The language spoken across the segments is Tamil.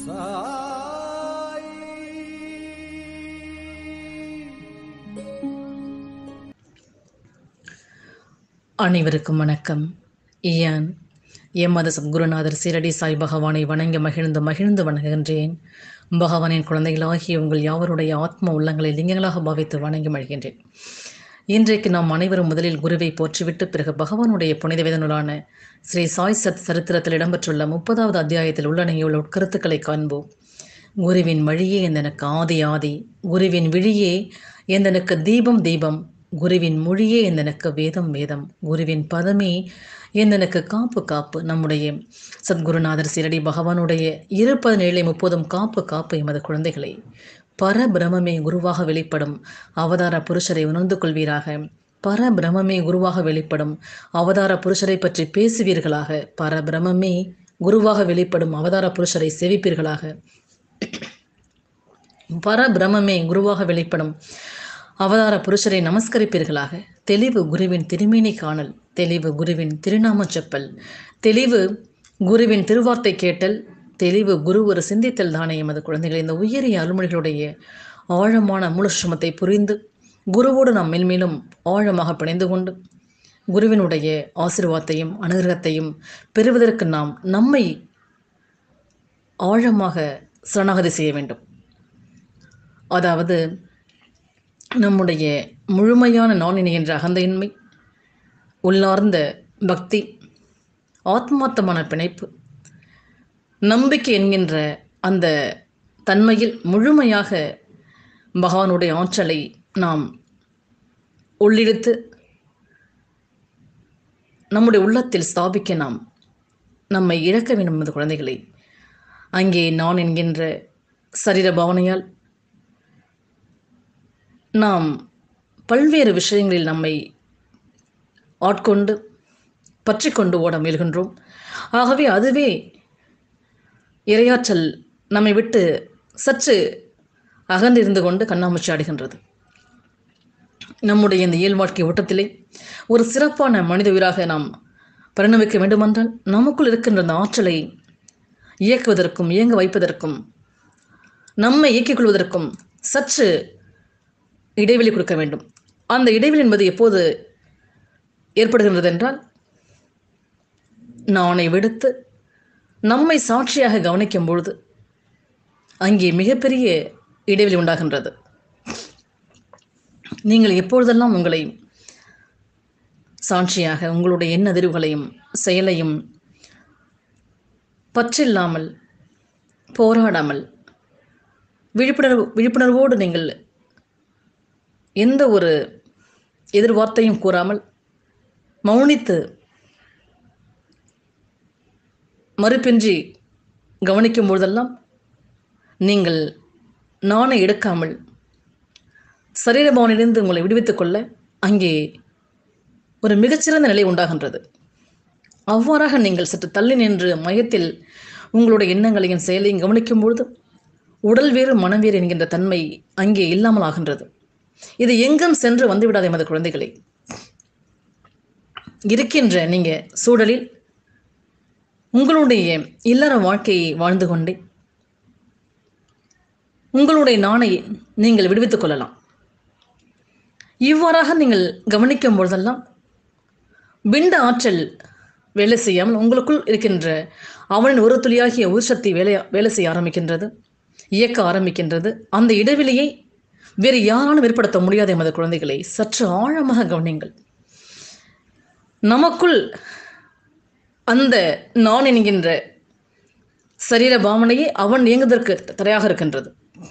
அனைவருக்கும் வணக்கம் இயான் எமது சத்குருநாதர் சீரடி சாய் பகவானை வணங்கி மகிழ்ந்து மகிழ்ந்து வணங்குகின்றேன் பகவானின் குழந்தைகளாகிய உங்கள் யாவருடைய ஆத்ம உள்ளங்களை லிங்கங்களாக பாவித்து வணங்கி மகிழ்கின்றேன் இன்றைக்கு நாம் அனைவரும் முதலில் குருவை போற்றிவிட்டு பிறகு பகவானுடைய புனித வேதனூலான ஸ்ரீ சாய் சத் சரித்திரத்தில் இடம்பெற்றுள்ள முப்பதாவது அத்தியாயத்தில் உள்ளடங்கியுள்ள உட்கருத்துக்களை காண்போம் குருவின் வழியே எந்தனக்கு ஆதி ஆதி குருவின் விழியே எந்தனக்கு தீபம் தீபம் குருவின் மொழியே எந்தனக்கு வேதம் வேதம் குருவின் பதமே எந்தனக்கு காப்பு காப்பு நம்முடைய சத்குருநாதர் சிரடி பகவானுடைய இருபது நிலை முப்பதும் காப்பு காப்பு எமது குழந்தைகளை பரபிரமே குருவாக வெளிப்படும் அவதார புருஷரை உணர்ந்து கொள்வீராக பரபிரமே குருவாக வெளிப்படும் அவதார புருஷரை பற்றி பேசுவீர்களாக பரபிரமே குருவாக வெளிப்படும் அவதார புருஷரை செவிப்பீர்களாக பரபிரமே குருவாக வெளிப்படும் அவதார புருஷரை நமஸ்கரிப்பீர்களாக தெளிவு குருவின் திருமேனி காணல் தெளிவு குருவின் திருநாம செப்பல் தெளிவு குருவின் திருவார்த்தை கேட்டல் தெளிவு குரு ஒரு சிந்தித்தல் தானே எமது குழந்தைகள் இந்த உயரிய அருள்மொழிகளுடைய ஆழமான மூலசுமத்தை புரிந்து குருவோடு நாம் மேல்மேலும் ஆழமாக பிணைந்து கொண்டு குருவினுடைய ஆசீர்வாதத்தையும் அனுகிரகத்தையும் பெறுவதற்கு நாம் நம்மை ஆழமாக சரணாகதி செய்ய வேண்டும் அதாவது நம்முடைய முழுமையான நான் என்ற அகந்தையின்மை உள்ளார்ந்த பக்தி ஆத்மார்த்தமான பிணைப்பு நம்பிக்கை என்கின்ற அந்த தன்மையில் முழுமையாக பகவானுடைய ஆற்றலை நாம் உள்ளிழுத்து நம்முடைய உள்ளத்தில் ஸ்தாபிக்க நாம் நம்மை இழக்க வேண்டும் என்பது குழந்தைகளை அங்கே நான் என்கின்ற சரீர பாவனையால் நாம் பல்வேறு விஷயங்களில் நம்மை ஆட்கொண்டு பற்றி கொண்டு ஓட முயல்கின்றோம் ஆகவே அதுவே இரையாற்றல் நம்மை விட்டு சற்று அகன்றிருந்து கொண்டு கண்ணாமூச்சி ஆடுகின்றது நம்முடைய இந்த இயல் வாழ்க்கை ஓட்டத்திலே ஒரு சிறப்பான மனித உயிராக நாம் பரிணமிக்க வேண்டுமென்றால் நமக்குள் இருக்கின்ற அந்த ஆற்றலை இயக்குவதற்கும் இயங்க வைப்பதற்கும் நம்மை இயக்கிக் கொள்வதற்கும் சற்று இடைவெளி கொடுக்க வேண்டும் அந்த இடைவெளி என்பது எப்போது ஏற்படுகின்றது என்றால் நானை விடுத்து நம்மை சாட்சியாக கவனிக்கும் பொழுது அங்கே மிகப்பெரிய இடைவெளி உண்டாகின்றது நீங்கள் எப்பொழுதெல்லாம் உங்களை சாட்சியாக உங்களுடைய எண்ண அதிர்வுகளையும் செயலையும் பற்றில்லாமல் போராடாமல் விழிப்புணர்வு விழிப்புணர்வோடு நீங்கள் எந்த ஒரு எதிர்வார்த்தையும் கூறாமல் மௌனித்து மறுப்பின்றி கவனிக்கும் பொழுதெல்லாம் நீங்கள் நாணை எடுக்காமல் சரீரபவனிலிருந்து உங்களை விடுவித்துக் கொள்ள அங்கே ஒரு மிகச்சிறந்த நிலை உண்டாகின்றது அவ்வாறாக நீங்கள் சற்று தள்ளி நின்று மையத்தில் உங்களுடைய எண்ணங்களையும் செயலையும் கவனிக்கும் பொழுது உடல் வேறு மனம் வேறு என்கின்ற தன்மை அங்கே இல்லாமல் ஆகின்றது இது எங்கும் சென்று வந்துவிடாத எமது குழந்தைகளை இருக்கின்ற நீங்க சூழலில் உங்களுடைய இல்லற வாழ்க்கையை வாழ்ந்து கொண்டே உங்களுடைய நாணை நீங்கள் விடுவித்துக் கொள்ளலாம் இவ்வாறாக நீங்கள் கவனிக்கும் பொழுதெல்லாம் பிண்ட ஆற்றல் வேலை செய்யாமல் உங்களுக்குள் இருக்கின்ற அவனின் ஒரு துளியாகிய உயிர் சக்தி வேலை வேலை செய்ய ஆரம்பிக்கின்றது இயக்க ஆரம்பிக்கின்றது அந்த இடைவெளியை வேறு யாராலும் ஏற்படுத்த முடியாத எமது குழந்தைகளை சற்று ஆழமாக கவனிங்கள் நமக்குள் அந்த நான் என்கின்ற சரீர பாவனையே அவன் இயங்குவதற்கு தடையாக இருக்கின்றது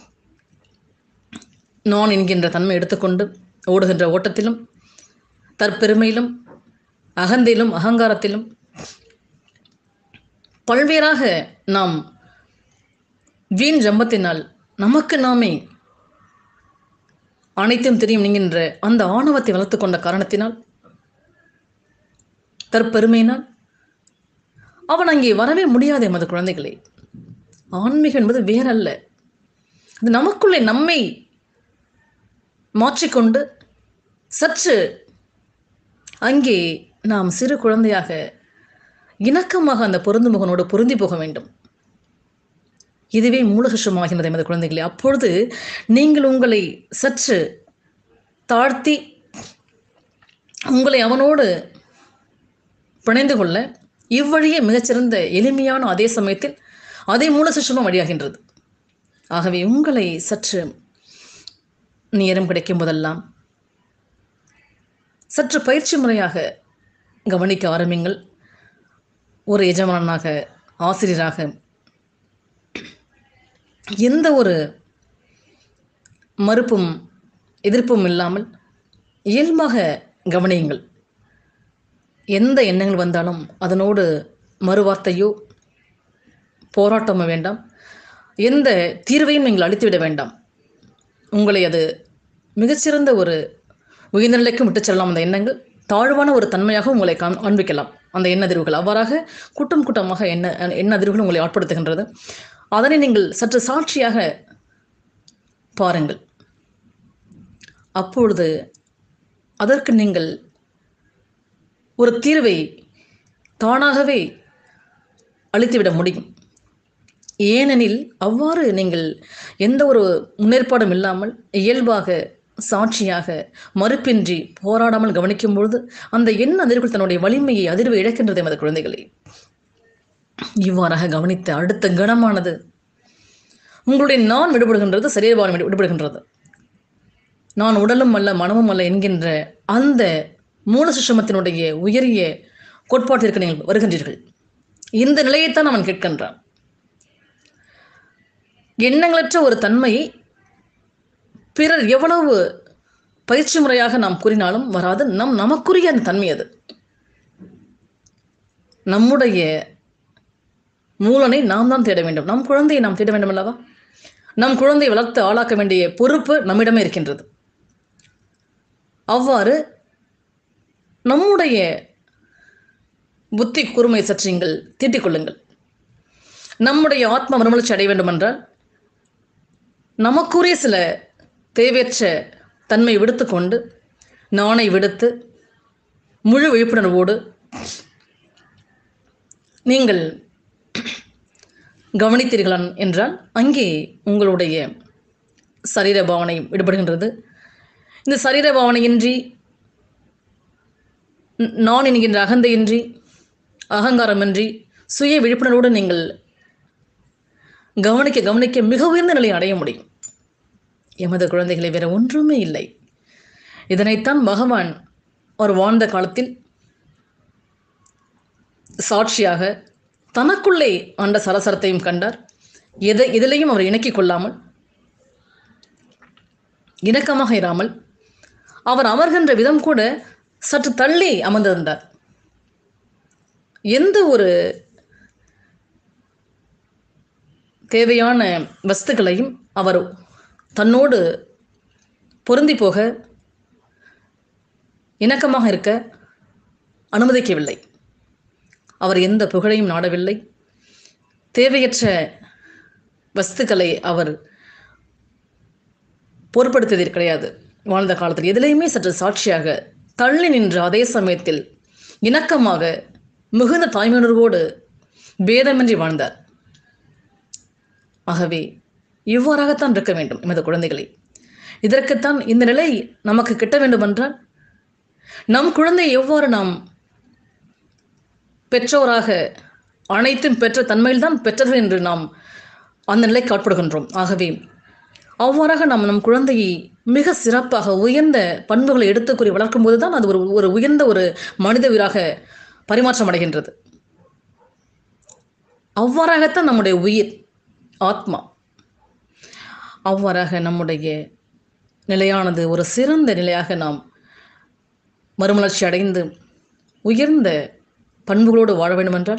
நான் என்கின்ற தன்மை எடுத்துக்கொண்டு ஓடுகின்ற ஓட்டத்திலும் தற்பெருமையிலும் அகந்திலும் அகங்காரத்திலும் பல்வேறாக நாம் வீண் ஜம்பத்தினால் நமக்கு நாமே அனைத்தும் தெரியும் என்கின்ற அந்த ஆணவத்தை வளர்த்து கொண்ட காரணத்தினால் தற்பெருமையினால் அவன் அங்கே வரவே முடியாது எமது குழந்தைகளே ஆன்மீகம் என்பது வேறல்ல அது நமக்குள்ளே நம்மை மாற்றிக்கொண்டு சற்று அங்கே நாம் சிறு குழந்தையாக இணக்கமாக அந்த பொருந்து முகனோடு பொருந்தி போக வேண்டும் இதுவே மூலகஷமாகின்றது எமது குழந்தைகளே அப்பொழுது நீங்கள் உங்களை சற்று தாழ்த்தி உங்களை அவனோடு பிணைந்து கொள்ள இவ்வழியே மிகச்சிறந்த எளிமையான அதே சமயத்தில் அதே மூலசிஷமும் வழியாகின்றது ஆகவே உங்களை சற்று நேரம் கிடைக்கும் போதெல்லாம் சற்று பயிற்சி முறையாக கவனிக்க ஆரம்பிங்கள் ஒரு எஜமானாக ஆசிரியராக எந்த ஒரு மறுப்பும் எதிர்ப்பும் இல்லாமல் இயல்பாக கவனியுங்கள் எந்த எண்ணங்கள் வந்தாலும் அதனோடு மறுவார்த்தையோ போராட்டமோ வேண்டாம் எந்த தீர்வையும் நீங்கள் அளித்துவிட வேண்டாம் உங்களை அது மிகச்சிறந்த ஒரு உயர்நிலைக்கும் விட்டுச் செல்லலாம் அந்த எண்ணங்கள் தாழ்வான ஒரு தன்மையாக உங்களை காண் காண்பிக்கலாம் அந்த எண்ண அதிர்வுகள் அவ்வாறாக கூட்டம் கூட்டமாக எண்ண எண்ண அதிர்வுகள் உங்களை ஆட்படுத்துகின்றது அதனை நீங்கள் சற்று சாட்சியாக பாருங்கள் அப்பொழுது அதற்கு நீங்கள் ஒரு தீர்வை தானாகவே அளித்துவிட முடியும் ஏனெனில் அவ்வாறு நீங்கள் எந்த ஒரு முன்னேற்பாடும் இல்லாமல் இயல்பாக சாட்சியாக மறுப்பின்றி போராடாமல் கவனிக்கும் பொழுது அந்த எண்ண அதிர்வுகள் தன்னுடைய வலிமையை அதிர்வு இழக்கின்றது எமது குழந்தைகளை இவ்வாறாக கவனித்த அடுத்த கணமானது உங்களுடைய நான் விடுபடுகின்றது சரீரபாரம் விடு- விடுபடுகின்றது நான் உடலும் அல்ல மனமும் அல்ல என்கின்ற அந்த மூல சுஷமத்தினுடைய உயரிய கோட்பாட்டிற்கு நீங்கள் வருகின்றீர்கள் இந்த நிலையைத்தான் அவன் கேட்கின்றான் எண்ணங்களற்ற ஒரு தன்மையை பிறர் எவ்வளவு பயிற்சி முறையாக நாம் கூறினாலும் வராது நம் நமக்குரிய அந்த தன்மை அது நம்முடைய மூலனை நாம் தான் தேட வேண்டும் நம் குழந்தையை நாம் தேட வேண்டும் அல்லவா நம் குழந்தையை வளர்த்து ஆளாக்க வேண்டிய பொறுப்பு நம்மிடமே இருக்கின்றது அவ்வாறு நம்முடைய புத்தி கூர்மை சற்று நீங்கள் தீட்டிக் கொள்ளுங்கள் நம்முடைய ஆத்ம மறுமலர்ச்சி அடைய வேண்டுமென்றால் நமக்குரிய சில தேவையற்ற தன்மை விடுத்துக்கொண்டு நாணை விடுத்து முழு விழிப்புணர்வோடு நீங்கள் கவனித்தீர்களா என்றால் அங்கே உங்களுடைய சரீர பாவனை விடுபடுகின்றது இந்த சரீர பாவனையின்றி ந- நான் என்கின்ற அகந்தையின்றி அகங்காரமின்றி சுய விழிப்புணர்வோடு நீங்கள் கவனிக்க கவனிக்க மிக உயர்ந்த நிலையை அடைய முடியும் எமது குழந்தைகளை வேற ஒன்றுமே இல்லை இதனைத்தான் பகவான் அவர் வாழ்ந்த காலத்தில் சாட்சியாக தனக்குள்ளே ஆண்ட சரசரத்தையும் கண்டார் எதை எதிலையும் அவர் இணக்கிக் கொள்ளாமல் இணக்கமாக இராமல் அவர் அமர்கின்ற விதம் கூட சற்று தள்ளி அமர்ந்திருந்தார் எந்த ஒரு தேவையான வஸ்துக்களையும் அவர் தன்னோடு பொருந்தி போக இணக்கமாக இருக்க அனுமதிக்கவில்லை அவர் எந்த புகழையும் நாடவில்லை தேவையற்ற வஸ்துக்களை அவர் பொருட்படுத்தியது கிடையாது வாழ்ந்த காலத்தில் எதிலையுமே சற்று சாட்சியாக தள்ளி நின்ற அதே சமயத்தில் இணக்கமாக மிகுந்த தாய்மையுணர்வோடு பேதமின்றி வாழ்ந்தார் ஆகவே இவ்வாறாகத்தான் இருக்க வேண்டும் எமது குழந்தைகளை இதற்குத்தான் இந்த நிலை நமக்கு கிட்ட வேண்டுமென்றால் நம் குழந்தை எவ்வாறு நாம் பெற்றோராக அனைத்தும் பெற்ற தன்மையில்தான் பெற்றர்கள் என்று நாம் அந்த நிலைக்கு ஆட்படுகின்றோம் ஆகவே அவ்வாறாக நாம் நம் குழந்தையை மிக சிறப்பாக உயர்ந்த பண்புகளை எடுத்துக்கூறி வளர்க்கும் போது தான் அது ஒரு ஒரு உயர்ந்த ஒரு மனித உயிராக பரிமாற்றம் அடைகின்றது அவ்வாறாகத்தான் நம்முடைய உயிர் ஆத்மா அவ்வாறாக நம்முடைய நிலையானது ஒரு சிறந்த நிலையாக நாம் மறுமலர்ச்சி அடைந்து உயர்ந்த பண்புகளோடு வாழ வேண்டுமென்றால்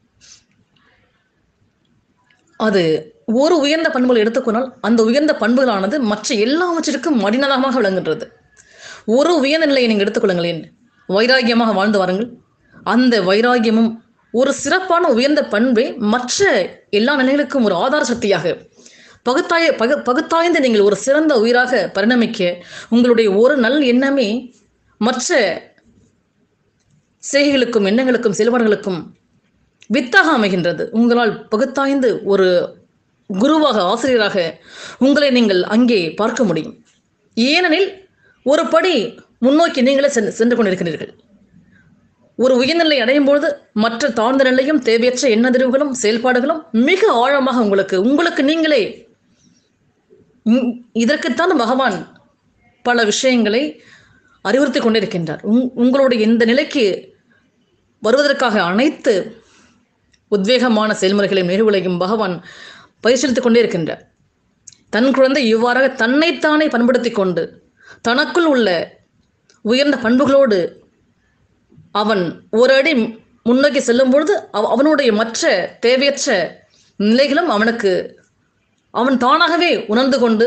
அது ஒரு உயர்ந்த பண்புகளை எடுத்துக்கொண்டால் அந்த உயர்ந்த பண்புகளானது மற்ற எல்லாவற்றிற்கும் மடிநலமாக விளங்குகின்றது ஒரு உயர்ந்த நிலையை நீங்கள் எடுத்துக்கொள்ளுங்களேன் வைராகியமாக வாழ்ந்து வாருங்கள் அந்த வைராகியமும் ஒரு சிறப்பான உயர்ந்த பண்பை மற்ற எல்லா நிலைகளுக்கும் ஒரு ஆதார சக்தியாக பகுத்தாய பகு பகுத்தாய்ந்து நீங்கள் ஒரு சிறந்த உயிராக பரிணமிக்க உங்களுடைய ஒரு நல் எண்ணமே மற்ற செய்கைகளுக்கும் எண்ணங்களுக்கும் செயல்பாடுகளுக்கும் வித்தாக அமைகின்றது உங்களால் பகுத்தாய்ந்து ஒரு குருவாக ஆசிரியராக உங்களை நீங்கள் அங்கே பார்க்க முடியும் ஏனெனில் ஒரு படி முன்னோக்கி நீங்களே சென்று சென்று கொண்டிருக்கிறீர்கள் ஒரு உயர்நிலை அடையும் பொழுது மற்ற தாழ்ந்த நிலையும் தேவையற்ற எண்ணதிர்வுகளும் செயல்பாடுகளும் மிக ஆழமாக உங்களுக்கு உங்களுக்கு நீங்களே உம், இதற்குத்தான் பகவான் பல விஷயங்களை அறிவுறுத்தி கொண்டிருக்கின்றார் உங் உங்களுடைய இந்த நிலைக்கு வருவதற்காக அனைத்து உத்வேகமான செயல்முறைகளையும் நிறுவலையும் பகவான் பரிசீலித்துக் கொண்டே இருக்கின்றார் தன் குழந்தை இவ்வாறாக தன்னைத்தானே பண்படுத்தி கொண்டு தனக்குள் உள்ள உயர்ந்த பண்புகளோடு அவன் ஒரு அடி முன்னோக்கி செல்லும் பொழுது அவ- அவனுடைய மற்ற தேவையற்ற நிலைகளும் அவனுக்கு அவன் தானாகவே உணர்ந்து கொண்டு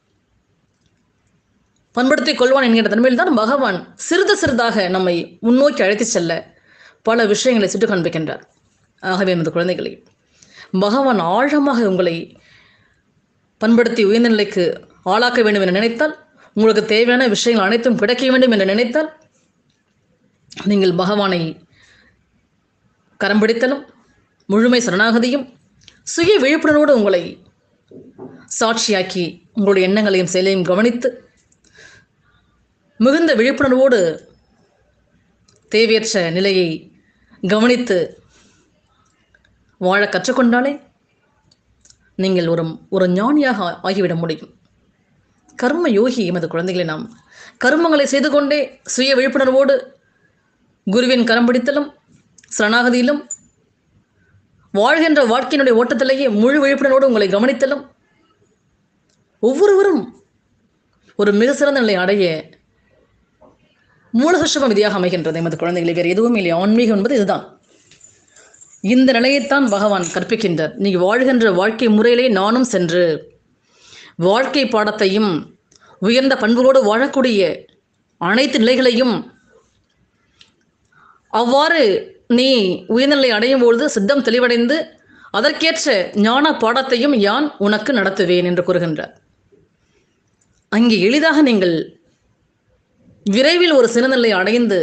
பண்படுத்திக் கொள்வான் என்கிற தன்மையில் தான் பகவான் சிறிது சிறிதாக நம்மை முன்னோக்கி அழைத்துச் செல்ல பல விஷயங்களை சுட்டு காண்பிக்கின்றார் ஆகவே நமது குழந்தைகளை பகவான் ஆழமாக உங்களை பண்படுத்தி உயர்ந்த நிலைக்கு ஆளாக்க வேண்டும் என நினைத்தால் உங்களுக்கு தேவையான விஷயங்கள் அனைத்தும் கிடைக்க வேண்டும் என்று நினைத்தால் நீங்கள் பகவானை கரம் பிடித்தலும் முழுமை சரணாகதியும் சுய விழிப்புணர்வோடு உங்களை சாட்சியாக்கி உங்களுடைய எண்ணங்களையும் செயலையும் கவனித்து மிகுந்த விழிப்புணர்வோடு தேவையற்ற நிலையை கவனித்து வாழ கற்றுக்கொண்டாலே நீங்கள் ஒரு ஒரு ஞானியாக ஆ- ஆகிவிட முடியும் கர்ம யோகி எமது குழந்தைகளை நாம் கர்மங்களை செய்து கொண்டே சுய விழிப்புணர்வோடு குருவின் கரம் பிடித்தலும் சரணாகதியிலும் வாழ்கின்ற வாழ்க்கையினுடைய ஓட்டத்திலேயே முழு விழிப்புணர்வோடு உங்களை கவனித்தலும் ஒவ்வொருவரும் ஒரு மிக சிறந்த நிலை அடைய மூலசஷபம் விதியாக அமைகின்றது எமது குழந்தைகளை வேறு எதுவும் இல்லை ஆன்மீகம் என்பது இதுதான் இந்த நிலையைத்தான் பகவான் கற்பிக்கின்றார் நீ வாழ்கின்ற வாழ்க்கை முறையிலே நானும் சென்று வாழ்க்கை பாடத்தையும் உயர்ந்த பண்புகளோடு வாழக்கூடிய அனைத்து நிலைகளையும் அவ்வாறு நீ உயர்நிலை அடையும் பொழுது சித்தம் தெளிவடைந்து அதற்கேற்ற ஞான பாடத்தையும் யான் உனக்கு நடத்துவேன் என்று கூறுகின்றார் அங்கே எளிதாக நீங்கள் விரைவில் ஒரு சிறநிலை அடைந்து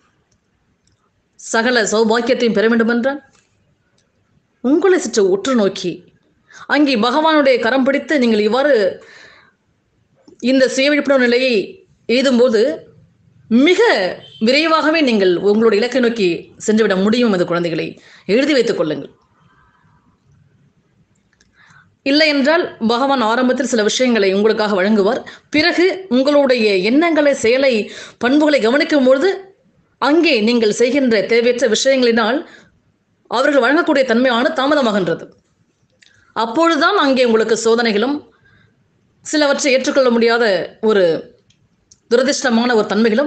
சகல சௌபாக்கியத்தையும் பெற வேண்டுமென்றால் உங்களை சற்று உற்று நோக்கி அங்கே பகவானுடைய கரம் பிடித்து நீங்கள் இவ்வாறு இந்த சுய விழிப்புணர்வு நிலையை எய்தும்போது மிக விரைவாகவே நீங்கள் உங்களுடைய இலக்கை நோக்கி சென்றுவிட முடியும் அந்த குழந்தைகளை எழுதி வைத்துக் கொள்ளுங்கள் இல்லை என்றால் பகவான் ஆரம்பத்தில் சில விஷயங்களை உங்களுக்காக வழங்குவார் பிறகு உங்களுடைய எண்ணங்களை செயலை பண்புகளை கவனிக்கும் பொழுது அங்கே நீங்கள் செய்கின்ற தேவையற்ற விஷயங்களினால் அவர்கள் வழங்கக்கூடிய தன்மையான தாமதமாகின்றது அப்பொழுதுதான் அங்கே உங்களுக்கு சோதனைகளும் சிலவற்றை ஏற்றுக்கொள்ள முடியாத ஒரு துரதிர்ஷ்டமான ஒரு தன்மைகளும்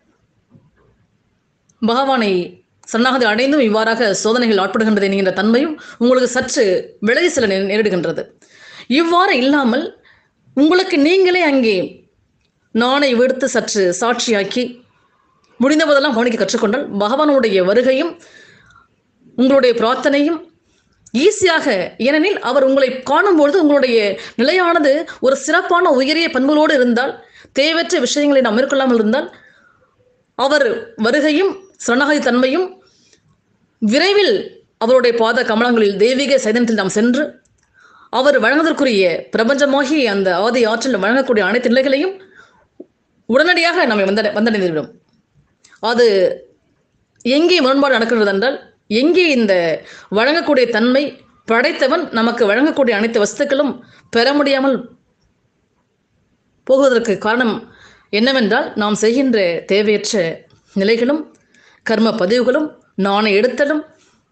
பகவானை சரணாகதி அடைந்தும் இவ்வாறாக சோதனைகள் ஆட்படுகின்றது என்கின்ற தன்மையும் உங்களுக்கு சற்று விலகி செல்ல நே- நேரிடுகின்றது இவ்வாறு இல்லாமல் உங்களுக்கு நீங்களே அங்கே நாணை விடுத்து சற்று சாட்சியாக்கி முடிந்த போதெல்லாம் கவனிக்க கற்றுக்கொண்டால் பகவானுடைய வருகையும் உங்களுடைய பிரார்த்தனையும் ஈஸியாக ஏனெனில் அவர் உங்களை காணும்பொழுது உங்களுடைய நிலையானது ஒரு சிறப்பான உயரிய பண்புகளோடு இருந்தால் தேவையற்ற விஷயங்களை நாம் மேற்கொள்ளாமல் இருந்தால் அவர் வருகையும் சரணாகதி தன்மையும் விரைவில் அவருடைய பாத கமலங்களில் தெய்வீக சைதன்யத்தில் நாம் சென்று அவர் வழங்குவதற்குரிய பிரபஞ்சமாகி அந்த ஆதி ஆற்றல் வழங்கக்கூடிய அனைத்து நிலைகளையும் உடனடியாக நம்மை வந்த வந்தடைந்துவிடும் அது எங்கே முரண்பாடு நடக்கின்றது என்றால் எங்கே இந்த வழங்கக்கூடிய தன்மை படைத்தவன் நமக்கு வழங்கக்கூடிய அனைத்து வஸ்துக்களும் பெற முடியாமல் போகுவதற்கு காரணம் என்னவென்றால் நாம் செய்கின்ற தேவையற்ற நிலைகளும் கர்ம பதிவுகளும் நாணை எடுத்தலும்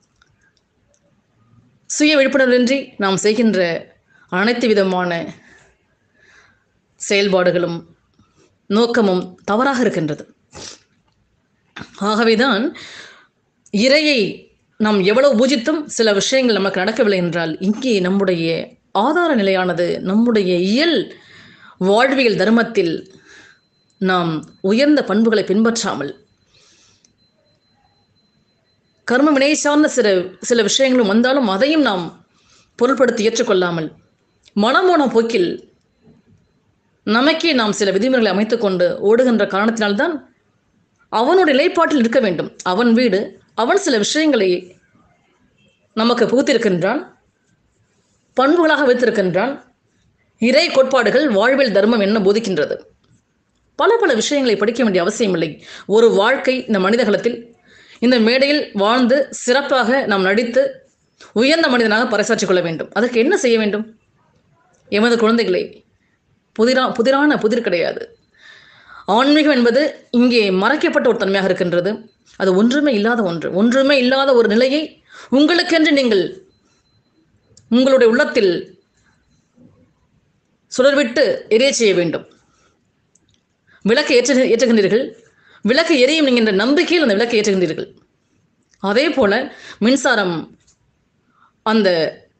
சுய விழிப்புணர்வின்றி நாம் செய்கின்ற அனைத்து விதமான செயல்பாடுகளும் நோக்கமும் தவறாக இருக்கின்றது ஆகவேதான் இறையை நாம் எவ்வளவு பூஜித்தும் சில விஷயங்கள் நமக்கு நடக்கவில்லை என்றால் இங்கே நம்முடைய ஆதார நிலையானது நம்முடைய இயல் வாழ்வியல் தர்மத்தில் நாம் உயர்ந்த பண்புகளை பின்பற்றாமல் கர்ம வினை சார்ந்த சில சில விஷயங்களும் வந்தாலும் அதையும் நாம் பொருள்படுத்தி ஏற்றுக்கொள்ளாமல் மனமோன போக்கில் நமக்கே நாம் சில விதிமுறைகளை அமைத்துக்கொண்டு ஓடுகின்ற காரணத்தினால்தான் அவனுடைய நிலைப்பாட்டில் இருக்க வேண்டும் அவன் வீடு அவன் சில விஷயங்களை நமக்கு புகுத்திருக்கின்றான் பண்புகளாக வைத்திருக்கின்றான் இறை கோட்பாடுகள் வாழ்வில் தர்மம் என்ன போதிக்கின்றது பல பல விஷயங்களை படிக்க வேண்டிய அவசியம் இல்லை ஒரு வாழ்க்கை இந்த மனிதகுலத்தில் இந்த மேடையில் வாழ்ந்து சிறப்பாக நாம் நடித்து உயர்ந்த மனிதனாக பறைசாற்றிக் கொள்ள வேண்டும் அதற்கு என்ன செய்ய வேண்டும் எமது குழந்தைகளே புதிரா புதிரான புதிர் கிடையாது ஆன்மீகம் என்பது இங்கே மறைக்கப்பட்ட ஒரு தன்மையாக இருக்கின்றது அது ஒன்றுமே இல்லாத ஒன்று ஒன்றுமே இல்லாத ஒரு நிலையை உங்களுக்கென்று நீங்கள் உங்களுடைய உள்ளத்தில் சுடர்விட்டு எரிய செய்ய வேண்டும் விளக்கு ஏற்று ஏற்றுகின்றீர்கள் விளக்கு எரியும் என்கின்ற நம்பிக்கையில் அந்த விளக்கை ஏற்றுகின்றீர்கள் அதே போல மின்சாரம் அந்த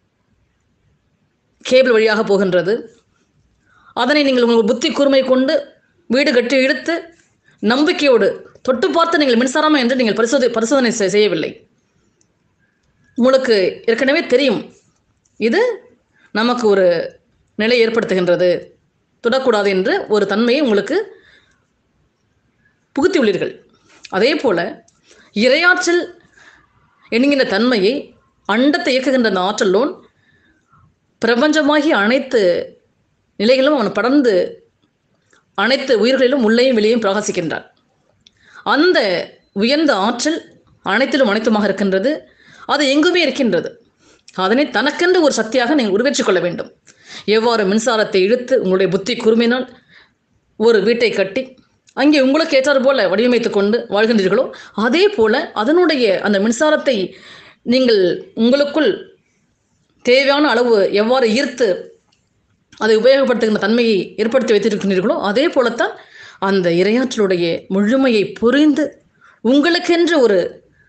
கேபிள் வழியாக போகின்றது அதனை நீங்கள் உங்கள் புத்தி கூர்மை கொண்டு வீடு கட்டி இழுத்து நம்பிக்கையோடு தொட்டு பார்த்து நீங்கள் மின்சாரமா என்று நீங்கள் பரிசோதி பரிசோதனை செ- செய்யவில்லை உங்களுக்கு ஏற்கனவே தெரியும் இது நமக்கு ஒரு நிலை ஏற்படுத்துகின்றது தொடக்கூடாது என்று ஒரு தன்மையை உங்களுக்கு புகுத்தியுள்ளீர்கள் அதே போல இரையாற்றல் என்கின்ற தன்மையை அண்டத்தை இயக்குகின்ற அந்த ஆற்றலோன் பிரபஞ்சமாகி அனைத்து நிலைகளும் அவன் படர்ந்து அனைத்து உயிர்களிலும் உள்ளேயும் வெளியும் பிரகாசிக்கின்றான் அந்த உயர்ந்த ஆற்றல் அனைத்திலும் அனைத்துமாக இருக்கின்றது அது எங்குமே இருக்கின்றது அதனை தனக்கென்று ஒரு சக்தியாக நீங்கள் உருவேற்றிக் கொள்ள வேண்டும் எவ்வாறு மின்சாரத்தை இழுத்து உங்களுடைய புத்தி கூர்மையினால் ஒரு வீட்டை கட்டி அங்கே உங்களுக்கு ஏற்றாறு போல வடிவமைத்து கொண்டு வாழ்கின்றீர்களோ அதே போல அதனுடைய அந்த மின்சாரத்தை நீங்கள் உங்களுக்குள் தேவையான அளவு எவ்வாறு ஈர்த்து அதை உபயோகப்படுத்துகின்ற தன்மையை ஏற்படுத்தி வைத்திருக்கின்றீர்களோ அதே போலத்தான் அந்த இரையாற்றலுடைய முழுமையை புரிந்து உங்களுக்கென்று ஒரு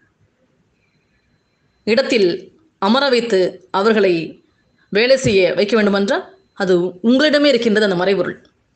இடத்தில் அமர வைத்து அவர்களை வேலை செய்ய வைக்க வேண்டுமென்றால் அது உங்களிடமே இருக்கின்றது அந்த மறைபொருள்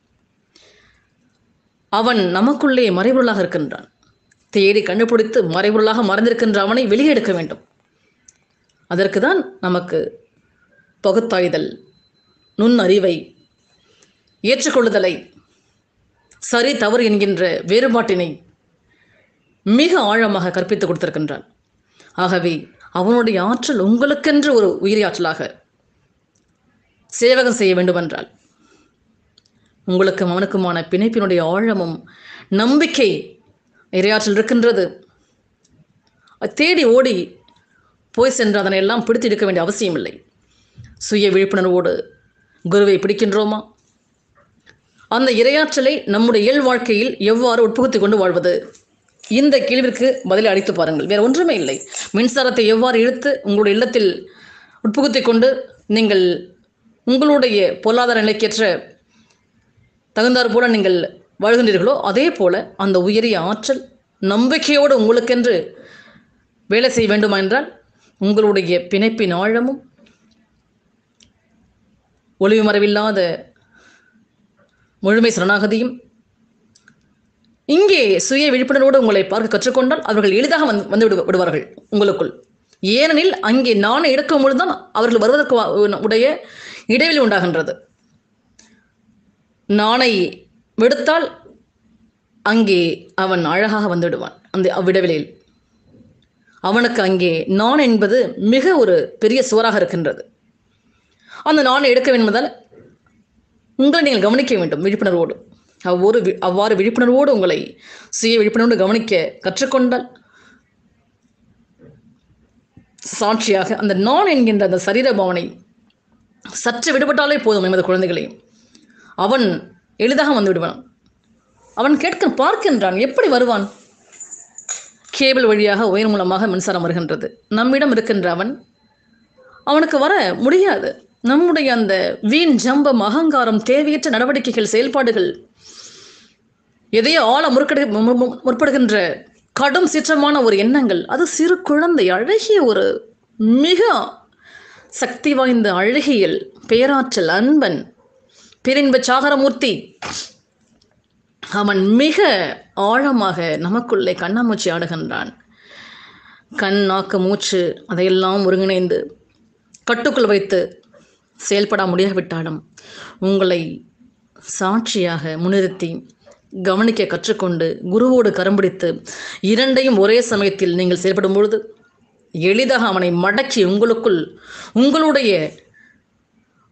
அவன் நமக்குள்ளே மறைபொருளாக இருக்கின்றான் தேடி கண்டுபிடித்து மறைபொருளாக மறைந்திருக்கின்ற அவனை வெளியே எடுக்க வேண்டும் அதற்கு தான் நமக்கு பகுத்தாய்தல் நுண்ணறிவை ஏற்றுக்கொள்ளுதலை சரி தவறு என்கின்ற வேறுபாட்டினை மிக ஆழமாக கற்பித்து கொடுத்திருக்கின்றான் ஆகவே அவனுடைய ஆற்றல் உங்களுக்கென்று ஒரு உயிரி ஆற்றலாக சேவகம் செய்ய வேண்டுமென்றால் உங்களுக்கும் அவனுக்குமான பிணைப்பினுடைய ஆழமும் நம்பிக்கை இரையாற்றல் இருக்கின்றது அது தேடி ஓடி போய் சென்று அதனை எல்லாம் பிடித்து எடுக்க வேண்டிய அவசியம் இல்லை சுய விழிப்புணர்வோடு குருவை பிடிக்கின்றோமா அந்த இரையாற்றலை நம்முடைய இயல் வாழ்க்கையில் எவ்வாறு உட்புகுத்திக் கொண்டு வாழ்வது இந்த கேள்விற்கு பதிலை அளித்து பாருங்கள் வேற ஒன்றுமே இல்லை மின்சாரத்தை எவ்வாறு இழுத்து உங்களுடைய இல்லத்தில் உட்புகுத்திக் கொண்டு நீங்கள் உங்களுடைய பொருளாதார நிலைக்கேற்ற தகுந்தாற் போல நீங்கள் வாழ்கின்றீர்களோ அதே போல அந்த உயரிய ஆற்றல் நம்பிக்கையோடு உங்களுக்கென்று வேலை செய்ய வேண்டுமா என்றால் உங்களுடைய பிணைப்பின் ஆழமும் ஒளிவு மறைவில்லாத முழுமை சரணாகதியும் இங்கே சுய விழிப்புணர்வோடு உங்களை பார்க்க கற்றுக்கொண்டால் அவர்கள் எளிதாக வந்து வந்து விடு விடுவார்கள் உங்களுக்குள் ஏனெனில் அங்கே நாணை எடுக்கும் பொழுதுதான் அவர்கள் வருவதற்கு வா- உடைய இடைவெளி உண்டாகின்றது நாணை விடுத்தால் அங்கே அவன் அழகாக வந்து விடுவான் அந்த அவ்விடவெளியில் அவனுக்கு அங்கே நான் என்பது மிக ஒரு பெரிய சுவராக இருக்கின்றது அந்த நாணை எடுக்க வேண்டும் என்பதால் உங்களை நீங்கள் கவனிக்க வேண்டும் விழிப்புணர்வோடு அவ்வொரு வி- அவ்வாறு விழிப்புணர்வோடு உங்களை சுய விழிப்புணர்வோடு கவனிக்க கற்றுக்கொண்டால் சாட்சியாக அந்த நான் என்கின்ற அந்த சரீர பாவனை சற்று விடுபட்டாலே போதும் எமது குழந்தைகளையும் அவன் எளிதாக வந்து விடுவான் அவன் கேட்க பார்க்கின்றான் எப்படி வருவான் கேபிள் வழியாக உயர் மூலமாக மின்சாரம் வருகின்றது நம்மிடம் இருக்கின்ற அவன் அவனுக்கு வர முடியாது நம்முடைய அந்த வீண் ஜம்பம் அகங்காரம் தேவையற்ற நடவடிக்கைகள் செயல்பாடுகள் எதையோ ஆழ முற்கடு மு- மு- முற்படுகின்ற கடும் சீற்றமான ஒரு எண்ணங்கள் அது சிறு குழந்தை அழகிய ஒரு மிக சக்தி வாய்ந்த அழகியல் பேராற்றல் அன்பன் பேரின்ப சாகரமூர்த்தி அவன் மிக ஆழமாக நமக்குள்ளே கண்ணாமூச்சி ஆடுகின்றான் கண் நாக்கு மூச்சு அதையெல்லாம் ஒருங்கிணைந்து கட்டுக்குள் வைத்து செயல்பட முடியாவிட்டாலும் உங்களை சாட்சியாக முன்னிறுத்தி கவனிக்க கற்றுக்கொண்டு குருவோடு கரம்பிடித்து இரண்டையும் ஒரே சமயத்தில் நீங்கள் செயல்படும் பொழுது எளிதாக அவனை மடக்கி உங்களுக்குள் உங்களுடைய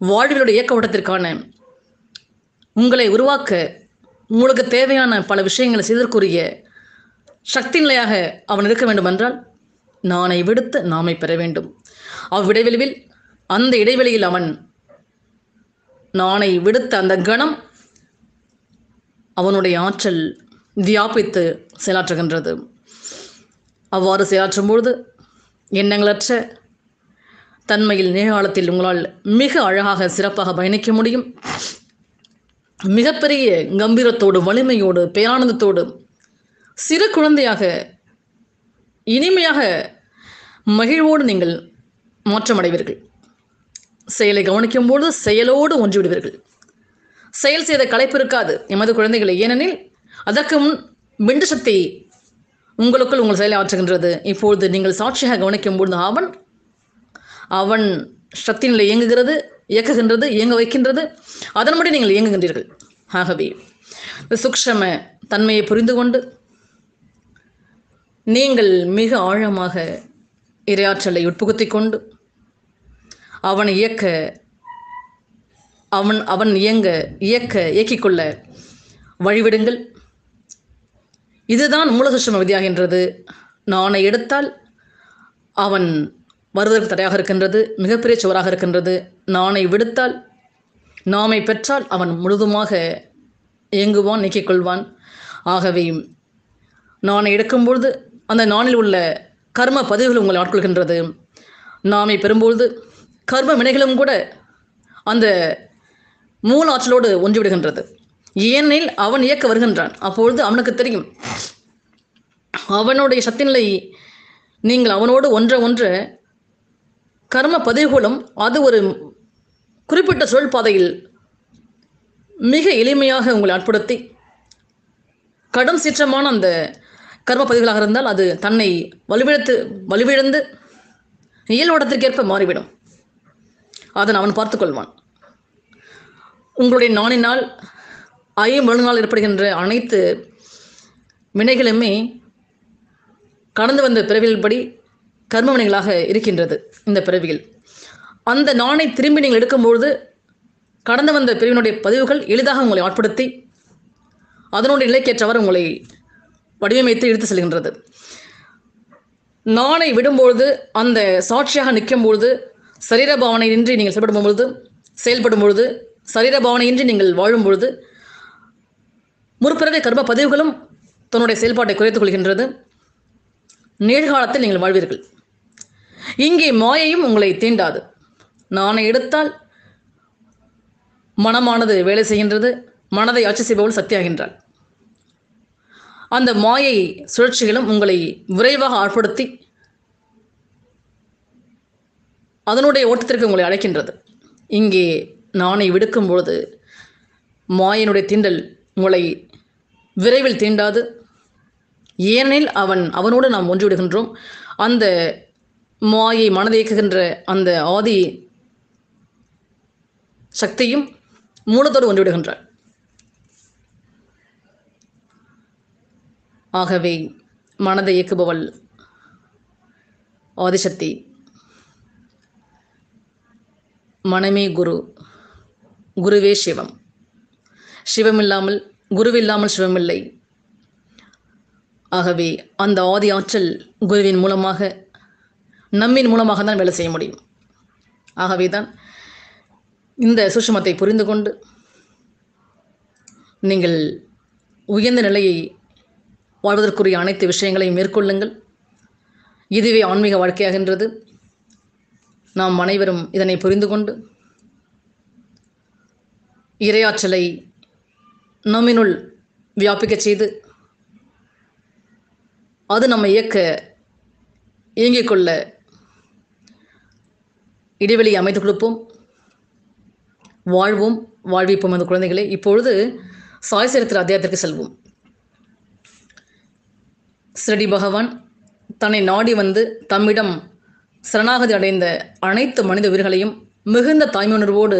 வாழ்விலுடைய இயக்க ஓட்டத்திற்கான உங்களை உருவாக்க உங்களுக்கு தேவையான பல விஷயங்களை செய்தற்குரிய சக்தி நிலையாக அவன் இருக்க வேண்டும் என்றால் நானை விடுத்து நாமை பெற வேண்டும் அவ்விடைவெளியில் அந்த இடைவெளியில் அவன் நானை விடுத்த அந்த கணம் அவனுடைய ஆற்றல் வியாபித்து செயலாற்றுகின்றது அவ்வாறு செயலாற்றும் பொழுது எண்ணங்களற்ற தன்மையில் நிகழ்காலத்தில் உங்களால் மிக அழகாக சிறப்பாக பயணிக்க முடியும் மிகப்பெரிய கம்பீரத்தோடு வலிமையோடு பேரானந்தத்தோடு சிறு குழந்தையாக இனிமையாக மகிழ்வோடு நீங்கள் மாற்றமடைவீர்கள் செயலை கவனிக்கும் பொழுது செயலோடு ஒன்று விடுவீர்கள் செயல் செய்த களைப்பு இருக்காது எமது குழந்தைகளை ஏனெனில் அதற்கு முன் பிண்டு சக்தி உங்களுக்குள் உங்கள் செயலை ஆற்றுகின்றது இப்பொழுது நீங்கள் சாட்சியாக கவனிக்கும் பொழுது அவன் அவன் சக்தி நிலை இயங்குகிறது இயக்குகின்றது இயங்க வைக்கின்றது அதன்படி நீங்கள் இயங்குகின்றீர்கள் ஆகவே இந்த சூக்ஷம தன்மையை புரிந்து கொண்டு நீங்கள் மிக ஆழமாக இரையாற்றலை உட்புகுத்திக் கொண்டு அவனை இயக்க அவன் அவன் இயங்க இயக்க இயக்கிக்கொள்ள வழிவிடுங்கள் இதுதான் மூலசுஷம விதியாகின்றது நானை எடுத்தால் அவன் வருவதற்கு தடையாக இருக்கின்றது மிகப்பெரிய சுவராக இருக்கின்றது நானை விடுத்தால் நாமை பெற்றால் அவன் முழுதுமாக இயங்குவான் நீக்கிக் கொள்வான் ஆகவே நானை எடுக்கும்பொழுது அந்த நானில் உள்ள கர்ம பதிவுகள் உங்களை ஆட்கொள்கின்றது நாமை பெறும்பொழுது கர்ம வினைகளும் கூட அந்த மூல ஆற்றலோடு ஒன்றிவிடுகின்றது ஏனெனில் அவன் இயக்க வருகின்றான் அப்பொழுது அவனுக்கு தெரியும் அவனுடைய சக்திநிலை நீங்கள் அவனோடு ஒன்ற ஒன்ற கர்ம பதிவுகளும் அது ஒரு குறிப்பிட்ட சுழல் பாதையில் மிக எளிமையாக உங்களை ஆட்படுத்தி கடும் சீற்றமான அந்த கர்ம பதிவுகளாக இருந்தால் அது தன்னை வலுவிழத்து வலுவிழந்து இயல்படத்திற்கேற்ப மாறிவிடும் அதன் அவன் பார்த்துக்கொள்வான் உங்களுடைய நாணினால் ஐம்பொழுநாள் ஏற்படுகின்ற அனைத்து வினைகளுமே கடந்து வந்த பிறவியின்படி கர்ம வினைகளாக இருக்கின்றது இந்த பிறவியில் அந்த நாணை திரும்பி நீங்கள் எடுக்கும்பொழுது கடந்து வந்த பிரிவினுடைய பதிவுகள் எளிதாக உங்களை ஆட்படுத்தி அதனுடைய நிலைக்கேற்றவர் உங்களை வடிவமைத்து இழுத்து செல்கின்றது நாணை விடும்பொழுது அந்த சாட்சியாக நிற்கும் பொழுது சரீர பாவனையின்றி நீங்கள் செயல்படும் பொழுது செயல்படும் பொழுது சரீர பாவனையின்றி நீங்கள் வாழும் பொழுது முற்பிறவை கர்ம பதிவுகளும் தன்னுடைய செயல்பாட்டை குறைத்துக் கொள்கின்றது நிகழ்காலத்தில் நீங்கள் வாழ்வீர்கள் இங்கே மாயையும் உங்களை தீண்டாது நானை எடுத்தால் மனமானது வேலை செய்கின்றது மனதை ஆட்சி செய்பவள் சக்தியாகின்றாள் அந்த மாயை சுழற்சிகளும் உங்களை விரைவாக ஆட்படுத்தி அதனுடைய ஓட்டத்திற்கு உங்களை அழைக்கின்றது இங்கே நானை விடுக்கும் பொழுது மாயனுடைய தீண்டல் உங்களை விரைவில் தீண்டாது ஏனெனில் அவன் அவனோடு நாம் ஒன்று விடுகின்றோம் அந்த மாயை மனதை இயக்குகின்ற அந்த ஆதி சக்தியும் மூலத்தோடு ஒன்று விடுகின்றாள் ஆகவே மனதை இயக்குபவள் ஆதிசக்தி மனமே குரு குருவே சிவம் சிவமில்லாமல் குருவில்லாமல் சிவமில்லை ஆகவே அந்த ஆதி ஆற்றல் குருவின் மூலமாக நம்மின் மூலமாக தான் வேலை செய்ய முடியும் ஆகவே தான் இந்த சுஷமத்தை புரிந்து கொண்டு நீங்கள் உயர்ந்த நிலையை வாழ்வதற்குரிய அனைத்து விஷயங்களையும் மேற்கொள்ளுங்கள் இதுவே ஆன்மீக வாழ்க்கையாகின்றது நாம் அனைவரும் இதனை புரிந்து கொண்டு இரையாற்றலை நம்மினுள் வியாபிக்கச் செய்து அது நம்ம இயக்க இயங்கிக் கொள்ள இடைவெளியை அமைத்து கொடுப்போம் வாழ்வோம் வாழ்விப்போம் அந்த குழந்தைகளே இப்பொழுது சாய் சரித்திர அத்தியாயத்திற்கு செல்வோம் ஸ்ரீ பகவான் தன்னை நாடி வந்து தம்மிடம் சரணாகதி அடைந்த அனைத்து மனித உயிர்களையும் மிகுந்த தாய்மையுணர்வோடு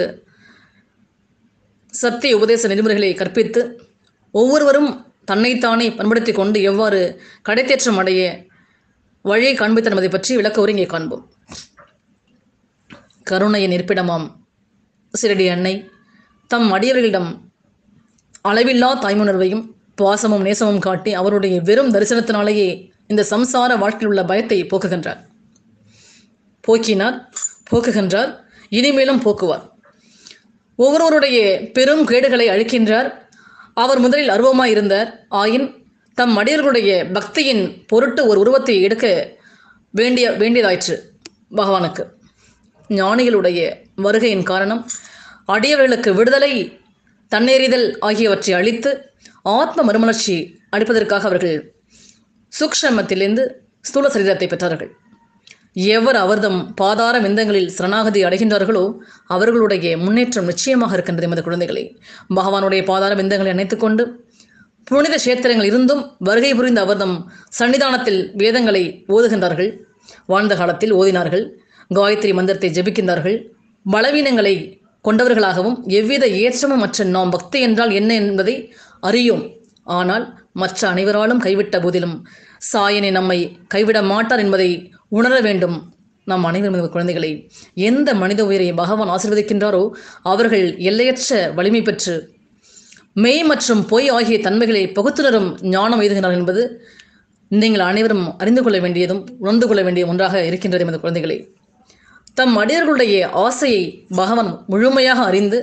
சத்திய உபதேச நெறிமுறைகளை கற்பித்து ஒவ்வொருவரும் தன்னைத்தானே பண்படுத்தி கொண்டு எவ்வாறு கடைத்தேற்றம் அடைய வழியை காண்பித்த என்பதை பற்றி விளக்க இங்கே காண்போம் கருணையின் இருப்பிடமாம் சிறடி அன்னை தம் அடியவர்களிடம் அளவில்லா தாய்முணர்வையும் பாசமும் நேசமும் காட்டி அவருடைய வெறும் தரிசனத்தினாலேயே இந்த சம்சார வாழ்க்கையில் உள்ள பயத்தை போக்குகின்றார் போக்கினார் போக்குகின்றார் இனிமேலும் போக்குவார் ஒவ்வொருவருடைய பெரும் கேடுகளை அழிக்கின்றார் அவர் முதலில் அருவமாய் இருந்தார் ஆயின் தம் அடியர்களுடைய பக்தியின் பொருட்டு ஒரு உருவத்தை எடுக்க வேண்டிய வேண்டியதாயிற்று பகவானுக்கு ஞானிகளுடைய வருகையின் காரணம் அடியவர்களுக்கு விடுதலை தன்னேறிதல் ஆகியவற்றை அளித்து ஆத்ம மறுமலர்ச்சி அளிப்பதற்காக அவர்கள் சூக்ஷமத்திலிருந்து ஸ்தூல சரீரத்தை பெற்றார்கள் எவர் அவர்தம் பாதார விந்தங்களில் சரணாகதி அடைகின்றார்களோ அவர்களுடைய முன்னேற்றம் நிச்சயமாக இருக்கின்றது எமது குழந்தைகளை பகவானுடைய பாதார விந்தங்களை அணைத்துக் கொண்டு புனித கஷேத்திரங்கள் இருந்தும் வருகை புரிந்த அவர்தம் சன்னிதானத்தில் வேதங்களை ஓதுகின்றார்கள் வாழ்ந்த காலத்தில் ஓதினார்கள் காயத்ரி மந்திரத்தை ஜெபிக்கின்றார்கள் பலவீனங்களை கொண்டவர்களாகவும் எவ்வித ஏற்றமும் மற்ற நாம் பக்தி என்றால் என்ன என்பதை அறியோம் ஆனால் மற்ற அனைவராலும் கைவிட்ட போதிலும் சாயனை நம்மை கைவிட மாட்டார் என்பதை உணர வேண்டும் நாம் அனைவரும் நமது குழந்தைகளை எந்த மனித உயிரை பகவான் ஆசீர்வதிக்கின்றாரோ அவர்கள் எல்லையற்ற வலிமை பெற்று மெய் மற்றும் பொய் ஆகிய தன்மைகளை பகுத்துணரும் ஞானம் எய்துகிறார் என்பது நீங்கள் அனைவரும் அறிந்து கொள்ள வேண்டியதும் உணர்ந்து கொள்ள வேண்டிய ஒன்றாக இருக்கின்றது எமது குழந்தைகளை தம் அடியர்களுடைய ஆசையை பகவான் முழுமையாக அறிந்து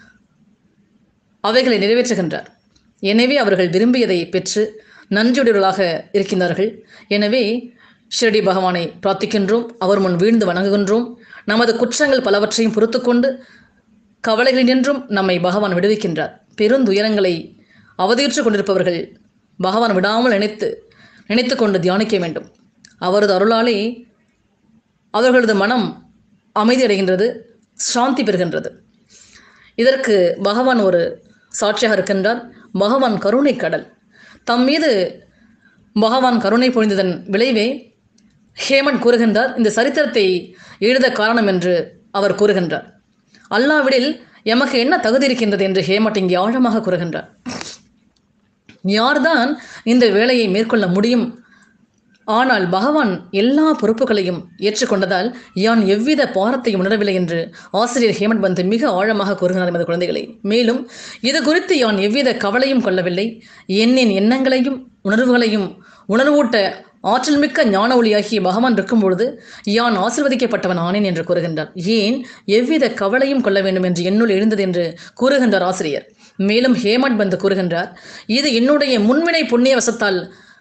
அவைகளை நிறைவேற்றுகின்றார் எனவே அவர்கள் விரும்பியதை பெற்று நன்றியுடையவர்களாக இருக்கின்றார்கள் எனவே ஷிரடி பகவானை பிரார்த்திக்கின்றோம் அவர் முன் வீழ்ந்து வணங்குகின்றோம் நமது குற்றங்கள் பலவற்றையும் பொறுத்து கொண்டு கவலைகளினின்றும் நம்மை பகவான் விடுவிக்கின்றார் பெருந்துயரங்களை அவதியுற்று கொண்டிருப்பவர்கள் பகவான் விடாமல் நினைத்து நினைத்து கொண்டு தியானிக்க வேண்டும் அவரது அருளாலே அவர்களது மனம் அமைதி அடைகின்றது சாந்தி பெறுகின்றது இதற்கு பகவான் ஒரு சாட்சியாக இருக்கின்றார் பகவான் கருணை கடல் தம் மீது பகவான் கருணை பொழிந்ததன் விளைவே ஹேமன் கூறுகின்றார் இந்த சரித்திரத்தை எழுத காரணம் என்று அவர் கூறுகின்றார் அல்லாவிடில் எமக்கு என்ன தகுதி இருக்கின்றது என்று ஹேமட் இங்கே ஆழமாக கூறுகின்றார் யார்தான் இந்த வேலையை மேற்கொள்ள முடியும் ஆனால் பகவான் எல்லா பொறுப்புகளையும் ஏற்றுக்கொண்டதால் யான் எவ்வித பாரத்தையும் உணரவில்லை என்று ஆசிரியர் ஹேமந்த் பந்த் மிக ஆழமாக கூறுகிறார் எமது குழந்தைகளை மேலும் இது குறித்து யான் எவ்வித கவலையும் கொள்ளவில்லை என்னின் எண்ணங்களையும் உணர்வுகளையும் உணர்வூட்ட ஆற்றல் மிக்க ஞான ஒளியாகிய பகவான் இருக்கும் பொழுது யான் ஆசிர்வதிக்கப்பட்டவன் ஆனேன் என்று கூறுகின்றார் ஏன் எவ்வித கவலையும் கொள்ள வேண்டும் என்று என்னுள் எழுந்தது என்று கூறுகின்றார் ஆசிரியர் மேலும் ஹேமந்த் பந்த் கூறுகின்றார் இது என்னுடைய முன்வினை புண்ணிய வசத்தால்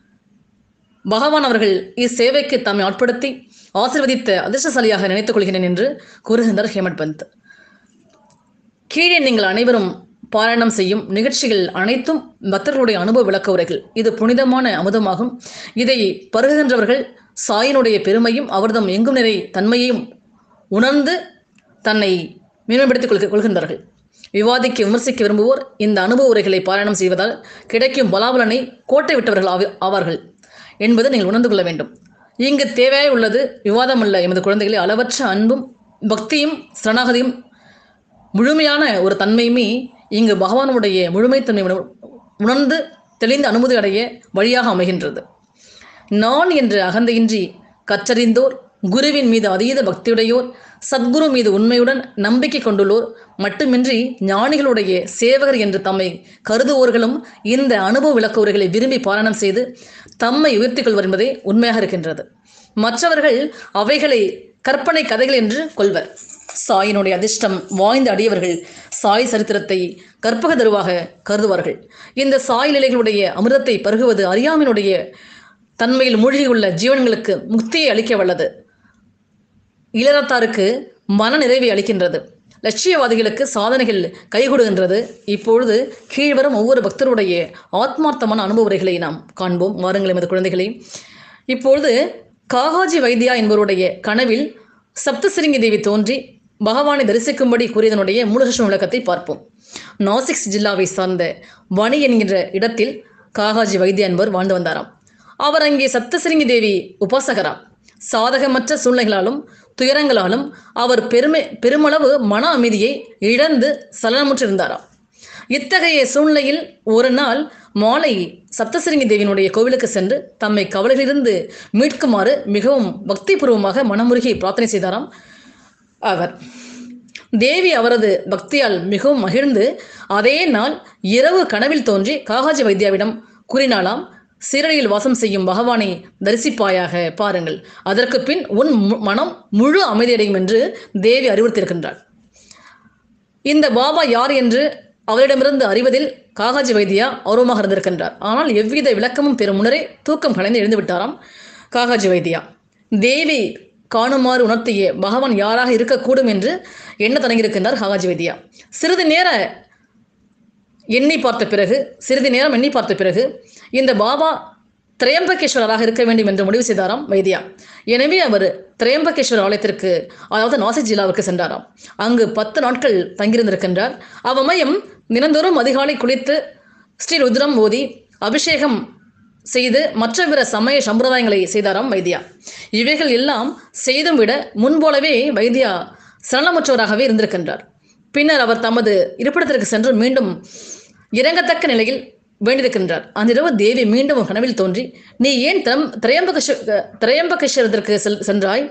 பகவான் அவர்கள் இச்சேவைக்கு தம்மை ஆட்படுத்தி ஆசிர்வதித்த அதிர்ஷ்டசாலியாக நினைத்துக் கொள்கிறேன் என்று கூறுகின்றார் ஹேமந்த் பந்த் கீழே நீங்கள் அனைவரும் பாராயணம் செய்யும் நிகழ்ச்சிகள் அனைத்தும் பக்தர்களுடைய அனுபவ விளக்க உரைகள் இது புனிதமான அமுதமாகும் இதை பருகுகின்றவர்கள் சாயினுடைய பெருமையும் அவர்தம் எங்கும் நிறை தன்மையையும் உணர்ந்து தன்னை மேம்படுத்திக் கொள்க கொள்கின்றார்கள் விவாதிக்க விமர்சிக்க விரும்புவோர் இந்த அனுபவ உரைகளை பாராயணம் செய்வதால் கிடைக்கும் பலாபலனை கோட்டை விட்டவர்கள் ஆவி- ஆவார்கள் என்பதை நீங்கள் உணர்ந்து கொள்ள வேண்டும் இங்கு தேவையாய் உள்ளது விவாதம் அல்ல எமது குழந்தைகளை அளவற்ற அன்பும் பக்தியும் சரணாகதியும் முழுமையான ஒரு தன்மையுமே இங்கு பகவானுடைய முழுமைத்தன்மை உணர்- உணர்ந்து தெளிந்த அனுமதி அடைய வழியாக அமைகின்றது நான் என்ற அகந்தையின்றி கற்றறிந்தோர் குருவின் மீது அதீத பக்தியுடையோர் சத்குரு மீது உண்மையுடன் நம்பிக்கை கொண்டுள்ளோர் மட்டுமின்றி ஞானிகளுடைய சேவகர் என்று தம்மை கருதுவோர்களும் இந்த அனுபவ விளக்க உரைகளை விரும்பி பாராயணம் செய்து தம்மை உயர்த்திக் கொள்வர் என்பதே உண்மையாக இருக்கின்றது மற்றவர்கள் அவைகளை கற்பனை கதைகள் என்று கொள்வர் சாயினுடைய அதிர்ஷ்டம் வாய்ந்த அடியவர்கள் சாய் சரித்திரத்தை கற்பக தருவாக கருதுவார்கள் இந்த சாய் நிலைகளுடைய அமிர்தத்தை பருகுவது அறியாமையினுடைய தன்மையில் மூழ்கியுள்ள ஜீவன்களுக்கு முக்தியை அளிக்க வல்லது இளரத்தாருக்கு மன நிறைவை அளிக்கின்றது லட்சியவாதிகளுக்கு சாதனைகள் கைகொடுகின்றது இப்பொழுது கீழ்வரும் ஒவ்வொரு பக்தருடைய ஆத்மார்த்தமான அனுபவ உரைகளை நாம் காண்போம் வாருங்கள் எமது குழந்தைகளை இப்பொழுது காகாஜி வைத்தியா என்பவருடைய கனவில் சப்தசிரிங்கி தேவி தோன்றி பகவானை தரிசிக்கும்படி கூறியதனுடைய மூலகிருஷ்ண விளக்கத்தை பார்ப்போம் நாசிக் ஜில்லாவை சார்ந்த வணி என்கின்ற இடத்தில் காகாஜி வைத்தியா என்பவர் வாழ்ந்து வந்தாராம் அவர் அங்கே சப்தசிரிங்கி தேவி உபாசகராம் சாதகமற்ற சூழ்நிலைகளாலும் துயரங்களாலும் அவர் பெருமை பெருமளவு மன அமைதியை இழந்து சலனமுற்றிருந்தாராம் இத்தகைய சூழ்நிலையில் ஒரு நாள் மாலை சப்தசிரிங்கி தேவியினுடைய கோவிலுக்கு சென்று தம்மை கவலையிலிருந்து மீட்குமாறு மிகவும் பக்திபூர்வமாக மனமுருகி பிரார்த்தனை செய்தாராம் அவர் தேவி அவரது பக்தியால் மிகவும் மகிழ்ந்து அதே நாள் இரவு கனவில் தோன்றி காகாஜி வைத்தியாவிடம் கூறினாலாம் சீரடியில் வாசம் செய்யும் பகவானை தரிசிப்பாயாக பாருங்கள் அதற்கு பின் உன் மு- மனம் முழு அமைதியடையும் என்று தேவி அறிவுறுத்தியிருக்கின்றாள் இந்த பாபா யார் என்று அவரிடமிருந்து அறிவதில் காகாஜி வைத்தியா ஆர்வமாக இருந்திருக்கின்றார் ஆனால் எவ்வித விளக்கமும் பெறும் முன்னரே தூக்கம் கலைந்து எழுந்து விட்டாராம் காகாஜி வைத்தியா தேவி காணுமாறு உணர்த்திய பகவான் யாராக இருக்கக்கூடும் என்று எண்ண தொடங்கியிருக்கின்றார் காகாஜி வைத்தியா சிறிது நேர எண்ணி பார்த்த பிறகு சிறிது நேரம் எண்ணி பார்த்த பிறகு இந்த பாபா திரையம்பகேஸ்வரராக இருக்க வேண்டும் என்று முடிவு செய்தாராம் வைத்தியா எனவே அவர் திரையம்பகேஸ்வரர் ஆலயத்திற்கு அதாவது நாசிக் ஜில்லாவுக்கு சென்றாராம் அங்கு பத்து நாட்கள் தங்கியிருந்திருக்கின்றார் அவ்வமயம் தினந்தோறும் அதிகாலை குளித்து ஸ்ரீ ருத்ரம் ஓதி அபிஷேகம் செய்து மற்ற பிற சமய சம்பிரதாயங்களை செய்தாராம் வைத்தியா இவைகள் எல்லாம் செய்தும் விட முன்போலவே வைத்தியா சலனமற்றவராகவே இருந்திருக்கின்றார் பின்னர் அவர் தமது இருப்பிடத்திற்கு சென்று மீண்டும் இறங்கத்தக்க நிலையில் வேண்டியிருக்கின்றார் அன்றிரவு தேவி மீண்டும் ஒரு கனவில் தோன்றி நீ ஏன் திரம் திரையம்பகேஷ திரையம்பகேஸ்வரத்திற்கு செல் சென்றாய்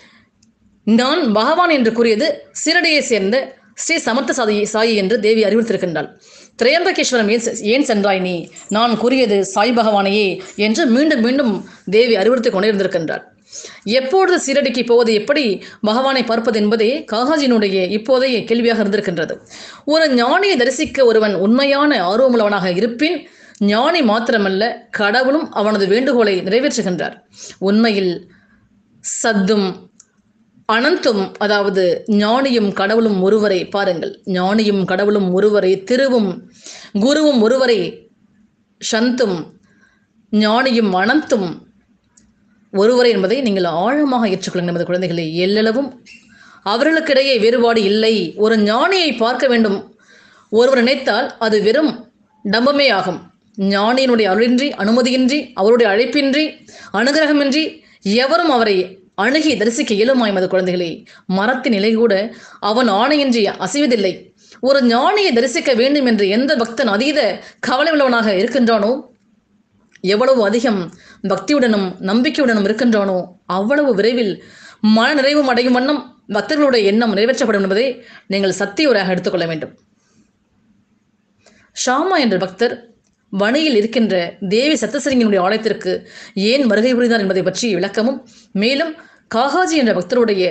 நான் பகவான் என்று கூறியது சீரடியை சேர்ந்த ஸ்ரீ சமர்த்த சாதி சாயி என்று தேவி அறிவுறுத்திருக்கின்றாள் திரையம்பகேஸ்வரம் ஏன் செ- ஏன் சென்றாய் நீ நான் கூறியது சாய் பகவானையே என்று மீண்டும் மீண்டும் தேவி அறிவுறுத்திக் கொண்டே இருந்திருக்கின்றாள் எப்பொழுது சீரடிக்கு போவது எப்படி பகவானை பார்ப்பது என்பதே காகாஜினுடைய இப்போதைய கேள்வியாக இருந்திருக்கின்றது ஒரு ஞானியை தரிசிக்க ஒருவன் உண்மையான ஆர்வமுள்ளவனாக இருப்பின் ஞானி மாத்திரமல்ல கடவுளும் அவனது வேண்டுகோளை நிறைவேற்றுகின்றார் உண்மையில் சத்தும் அனந்தும் அதாவது ஞானியும் கடவுளும் ஒருவரை பாருங்கள் ஞானியும் கடவுளும் ஒருவரை திருவும் குருவும் ஒருவரை சந்தும் ஞானியும் அனந்தும் ஒருவரை என்பதை நீங்கள் ஆழமாக ஏற்றுக்கொள்ளுங்கள் நமது குழந்தைகளை எல்லளவும் அவர்களுக்கிடையே வேறுபாடு இல்லை ஒரு ஞானியை பார்க்க வேண்டும் ஒருவர் நினைத்தால் அது வெறும் டம்பமே ஆகும் ஞானியினுடைய அருளின்றி அனுமதியின்றி அவருடைய அழைப்பின்றி அனுகிரகமின்றி எவரும் அவரை அணுகி தரிசிக்க இயலுமா எமது குழந்தைகளே மரத்தின் நிலை கூட அவன் ஆணையின்றி அசைவதில்லை ஒரு ஞானியை தரிசிக்க வேண்டும் என்று எந்த பக்தன் அதீத கவலை உள்ளவனாக இருக்கின்றானோ எவ்வளவு அதிகம் பக்தியுடனும் நம்பிக்கையுடனும் இருக்கின்றானோ அவ்வளவு விரைவில் மன நிறைவும் அடையும் வண்ணம் பக்தர்களுடைய எண்ணம் நிறைவேற்றப்படும் என்பதை நீங்கள் சத்தியுரையாக எடுத்துக்கொள்ள வேண்டும் ஷாமா என்ற பக்தர் வணியில் இருக்கின்ற தேவி சத்தசிரிங்கினுடைய ஆலயத்திற்கு ஏன் வருகை புரிந்தார் என்பதை பற்றிய விளக்கமும் மேலும் காகாஜி என்ற பக்தருடைய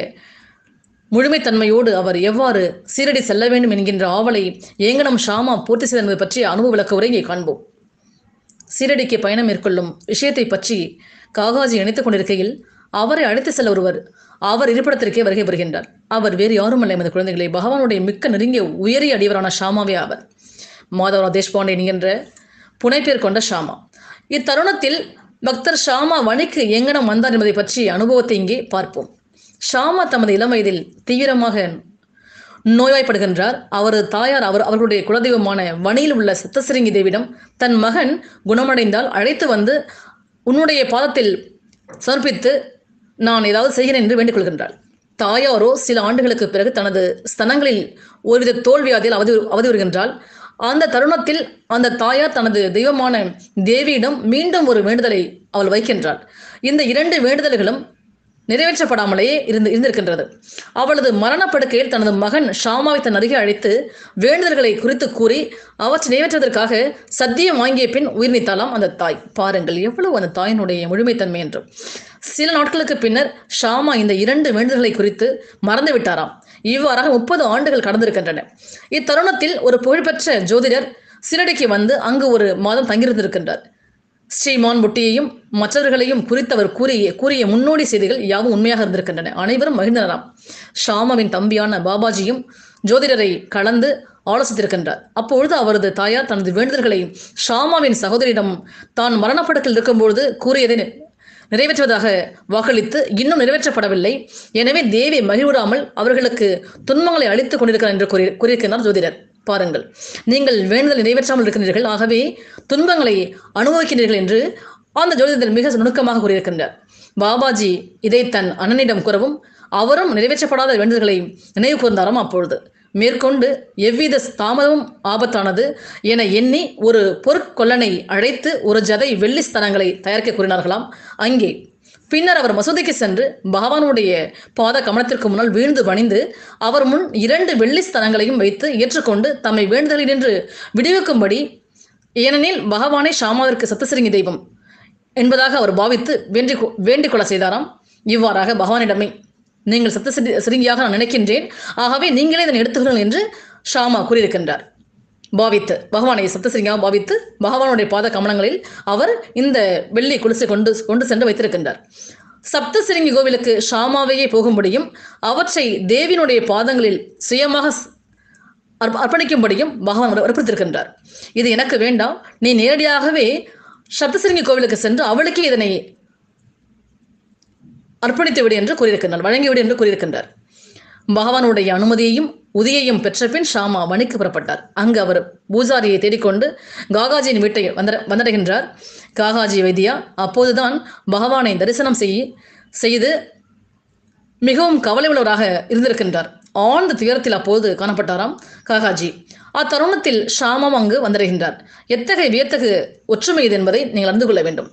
முழுமைத்தன்மையோடு அவர் எவ்வாறு சீரடி செல்ல வேண்டும் என்கின்ற ஆவலை ஏங்கனம் ஷாமா பூர்த்தி செய்தது என்பது பற்றிய அனுபவ விளக்க உரை இங்கே காண்போம் சீரடிக்கு பயணம் மேற்கொள்ளும் விஷயத்தை பற்றி காகாஜி நினைத்துக் கொண்டிருக்கையில் அவரை அழைத்து செல்ல ஒருவர் அவர் இருப்பிடத்திற்கே வருகை பெறுகின்றார் அவர் வேறு யாருமல்ல எமது குழந்தைகளை பகவானுடைய மிக்க நெருங்கிய உயரிய அடியவரான ஷாமாவே ஆவர் மாதவராவ் தேஷ்பாண்டே என்கின்ற புனைப்பேர் கொண்ட ஷாமா இத்தருணத்தில் பக்தர் ஷாமா வணிக்கு எங்கனம் வந்தார் என்பதை பற்றிய அனுபவத்தை இங்கே பார்ப்போம் ஷாமா தமது இளம் வயதில் தீவிரமாக நோய்வாய்ப்படுகின்றார் அவரது தாயார் அவர் அவர்களுடைய குலதெய்வமான வணியில் உள்ள சத்தசிரிங்கி தேவிடம் தன் மகன் குணமடைந்தால் அழைத்து வந்து உன்னுடைய பாதத்தில் சமர்ப்பித்து நான் ஏதாவது செய்கிறேன் என்று வேண்டிக் கொள்கின்றாள் தாயாரோ சில ஆண்டுகளுக்கு பிறகு தனது ஸ்தனங்களில் ஒருவித தோல்வியாதில் அவதி அவதி வருகின்றாள் அந்த தருணத்தில் அந்த தாயார் தனது தெய்வமான தேவியிடம் மீண்டும் ஒரு வேண்டுதலை அவள் வைக்கின்றாள் இந்த இரண்டு வேண்டுதல்களும் நிறைவேற்றப்படாமலேயே இருந்து இருந்திருக்கின்றது அவளது மரணப்படுக்கையில் தனது மகன் ஷாமாவை தன் அருகே அழைத்து வேண்டுதல்களை குறித்து கூறி அவற்றை நிறைவேற்றுவதற்காக சத்தியம் வாங்கிய பின் உயிர் நீத்தாலாம் அந்த தாய் பாருங்கள் எவ்வளவு அந்த தாயினுடைய முழுமைத்தன்மை என்று சில நாட்களுக்கு பின்னர் ஷாமா இந்த இரண்டு வேண்டுதல்களை குறித்து மறந்து விட்டாராம் இவ்வாறாக முப்பது ஆண்டுகள் கடந்திருக்கின்றன இத்தருணத்தில் ஒரு புகழ்பெற்ற ஜோதிடர் சிரடிக்கு வந்து அங்கு ஒரு மாதம் தங்கியிருந்திருக்கின்றார் ஸ்ரீமான் புட்டியையும் மற்றவர்களையும் குறித்து அவர் கூறிய கூறிய முன்னோடி செய்திகள் யாவும் உண்மையாக இருந்திருக்கின்றன அனைவரும் மகிழ்ந்தனராம் ஷாமாவின் தம்பியான பாபாஜியும் ஜோதிடரை கலந்து ஆலோசித்திருக்கின்றார் அப்பொழுது அவரது தாயார் தனது வேண்டுதல்களை ஷாமாவின் சகோதரியிடம் தான் மரணப்படுக்கையில் இருக்கும்பொழுது கூறியதை நி- நிறைவேற்றுவதாக வாக்களித்து இன்னும் நிறைவேற்றப்படவில்லை எனவே தேவி மகிழ்வுறாமல் அவர்களுக்கு துன்பங்களை அளித்துக் கொண்டிருக்கிறார் என்று கூறி கூறியிருக்கிறார் ஜோதிடர் பாருங்கள் நீங்கள் வேண்டுதல் நிறைவேற்றாமல் இருக்கின்றீர்கள் ஆகவே துன்பங்களை அனுபவிக்கின்றீர்கள் என்று அந்த ஜோதிடர் மிக நுணுக்கமாக கூறியிருக்கின்றார் பாபாஜி இதை தன் அண்ணனிடம் கூறவும் அவரும் நிறைவேற்றப்படாத வேண்டுதல்களை நினைவு கூர்ந்தாராம் அப்பொழுது மேற்கொண்டு எவ்வித தாமதமும் ஆபத்தானது என எண்ணி ஒரு பொற்கொல்லனை அழைத்து ஒரு ஜதை வெள்ளி ஸ்தனங்களை தயாரிக்க கூறினார்களாம் அங்கே பின்னர் அவர் மசூதிக்கு சென்று பகவானுடைய பாத கமலத்திற்கு முன்னால் வீழ்ந்து பணிந்து அவர் முன் இரண்டு வெள்ளி ஸ்தலங்களையும் வைத்து ஏற்றுக்கொண்டு தம்மை வேண்டுதலில் நின்று விடுவிக்கும்படி ஏனெனில் பகவானே ஷாமாவிற்கு சத்தசிருங்கி தெய்வம் என்பதாக அவர் பாவித்து வேண்டி வேண்டிக் கொள்ள செய்தாராம் இவ்வாறாக பகவானிடமே நீங்கள் சத்த சிரி சிறுங்கியாக நான் நினைக்கின்றேன் ஆகவே நீங்களே இதனை எடுத்துக்கொள்ளுங்கள் என்று ஷாமா கூறியிருக்கின்றார் பாவித்து பகவானை சப்தசிரிங்காக பாவித்து பகவானுடைய பாத கமலங்களில் அவர் இந்த வெள்ளி குடிசை கொண்டு கொண்டு சென்று வைத்திருக்கின்றார் சப்தசிரிங்கி கோவிலுக்கு ஷாமாவையே போகும்படியும் அவற்றை தேவியினுடைய பாதங்களில் சுயமாக ஸ்- அர்ப்ப- அர்ப்பணிக்கும்படியும் பகவான் வற்புறுத்திருக்கின்றார் இது எனக்கு வேண்டாம் நீ நேரடியாகவே சப்தசிரிங்கி கோவிலுக்கு சென்று அவளுக்கே இதனை அர்ப்பணித்து விடு என்று கூறியிருக்கின்றார் வழங்கிவிடு என்று கூறியிருக்கின்றார் பகவானுடைய அனுமதியையும் உதவியையும் பெற்ற பின் ஷாமா வணிக்கு புறப்பட்டார் அங்கு அவர் பூஜாரியை தேடிக்கொண்டு காகாஜியின் வீட்டை வந்த வந்தடைகின்றார் காகாஜி வைத்தியா அப்போதுதான் பகவானை தரிசனம் செய் செய்து மிகவும் கவலை உள்ளவராக இருந்திருக்கின்றார் ஆழ்ந்த துயரத்தில் அப்போது காணப்பட்டாராம் காகாஜி அத்தருணத்தில் ஷாமம் அங்கு வந்தடைகின்றார் எத்தகைய வியத்தகு ஒற்றுமை இது என்பதை நீங்கள் அறிந்து கொள்ள வேண்டும்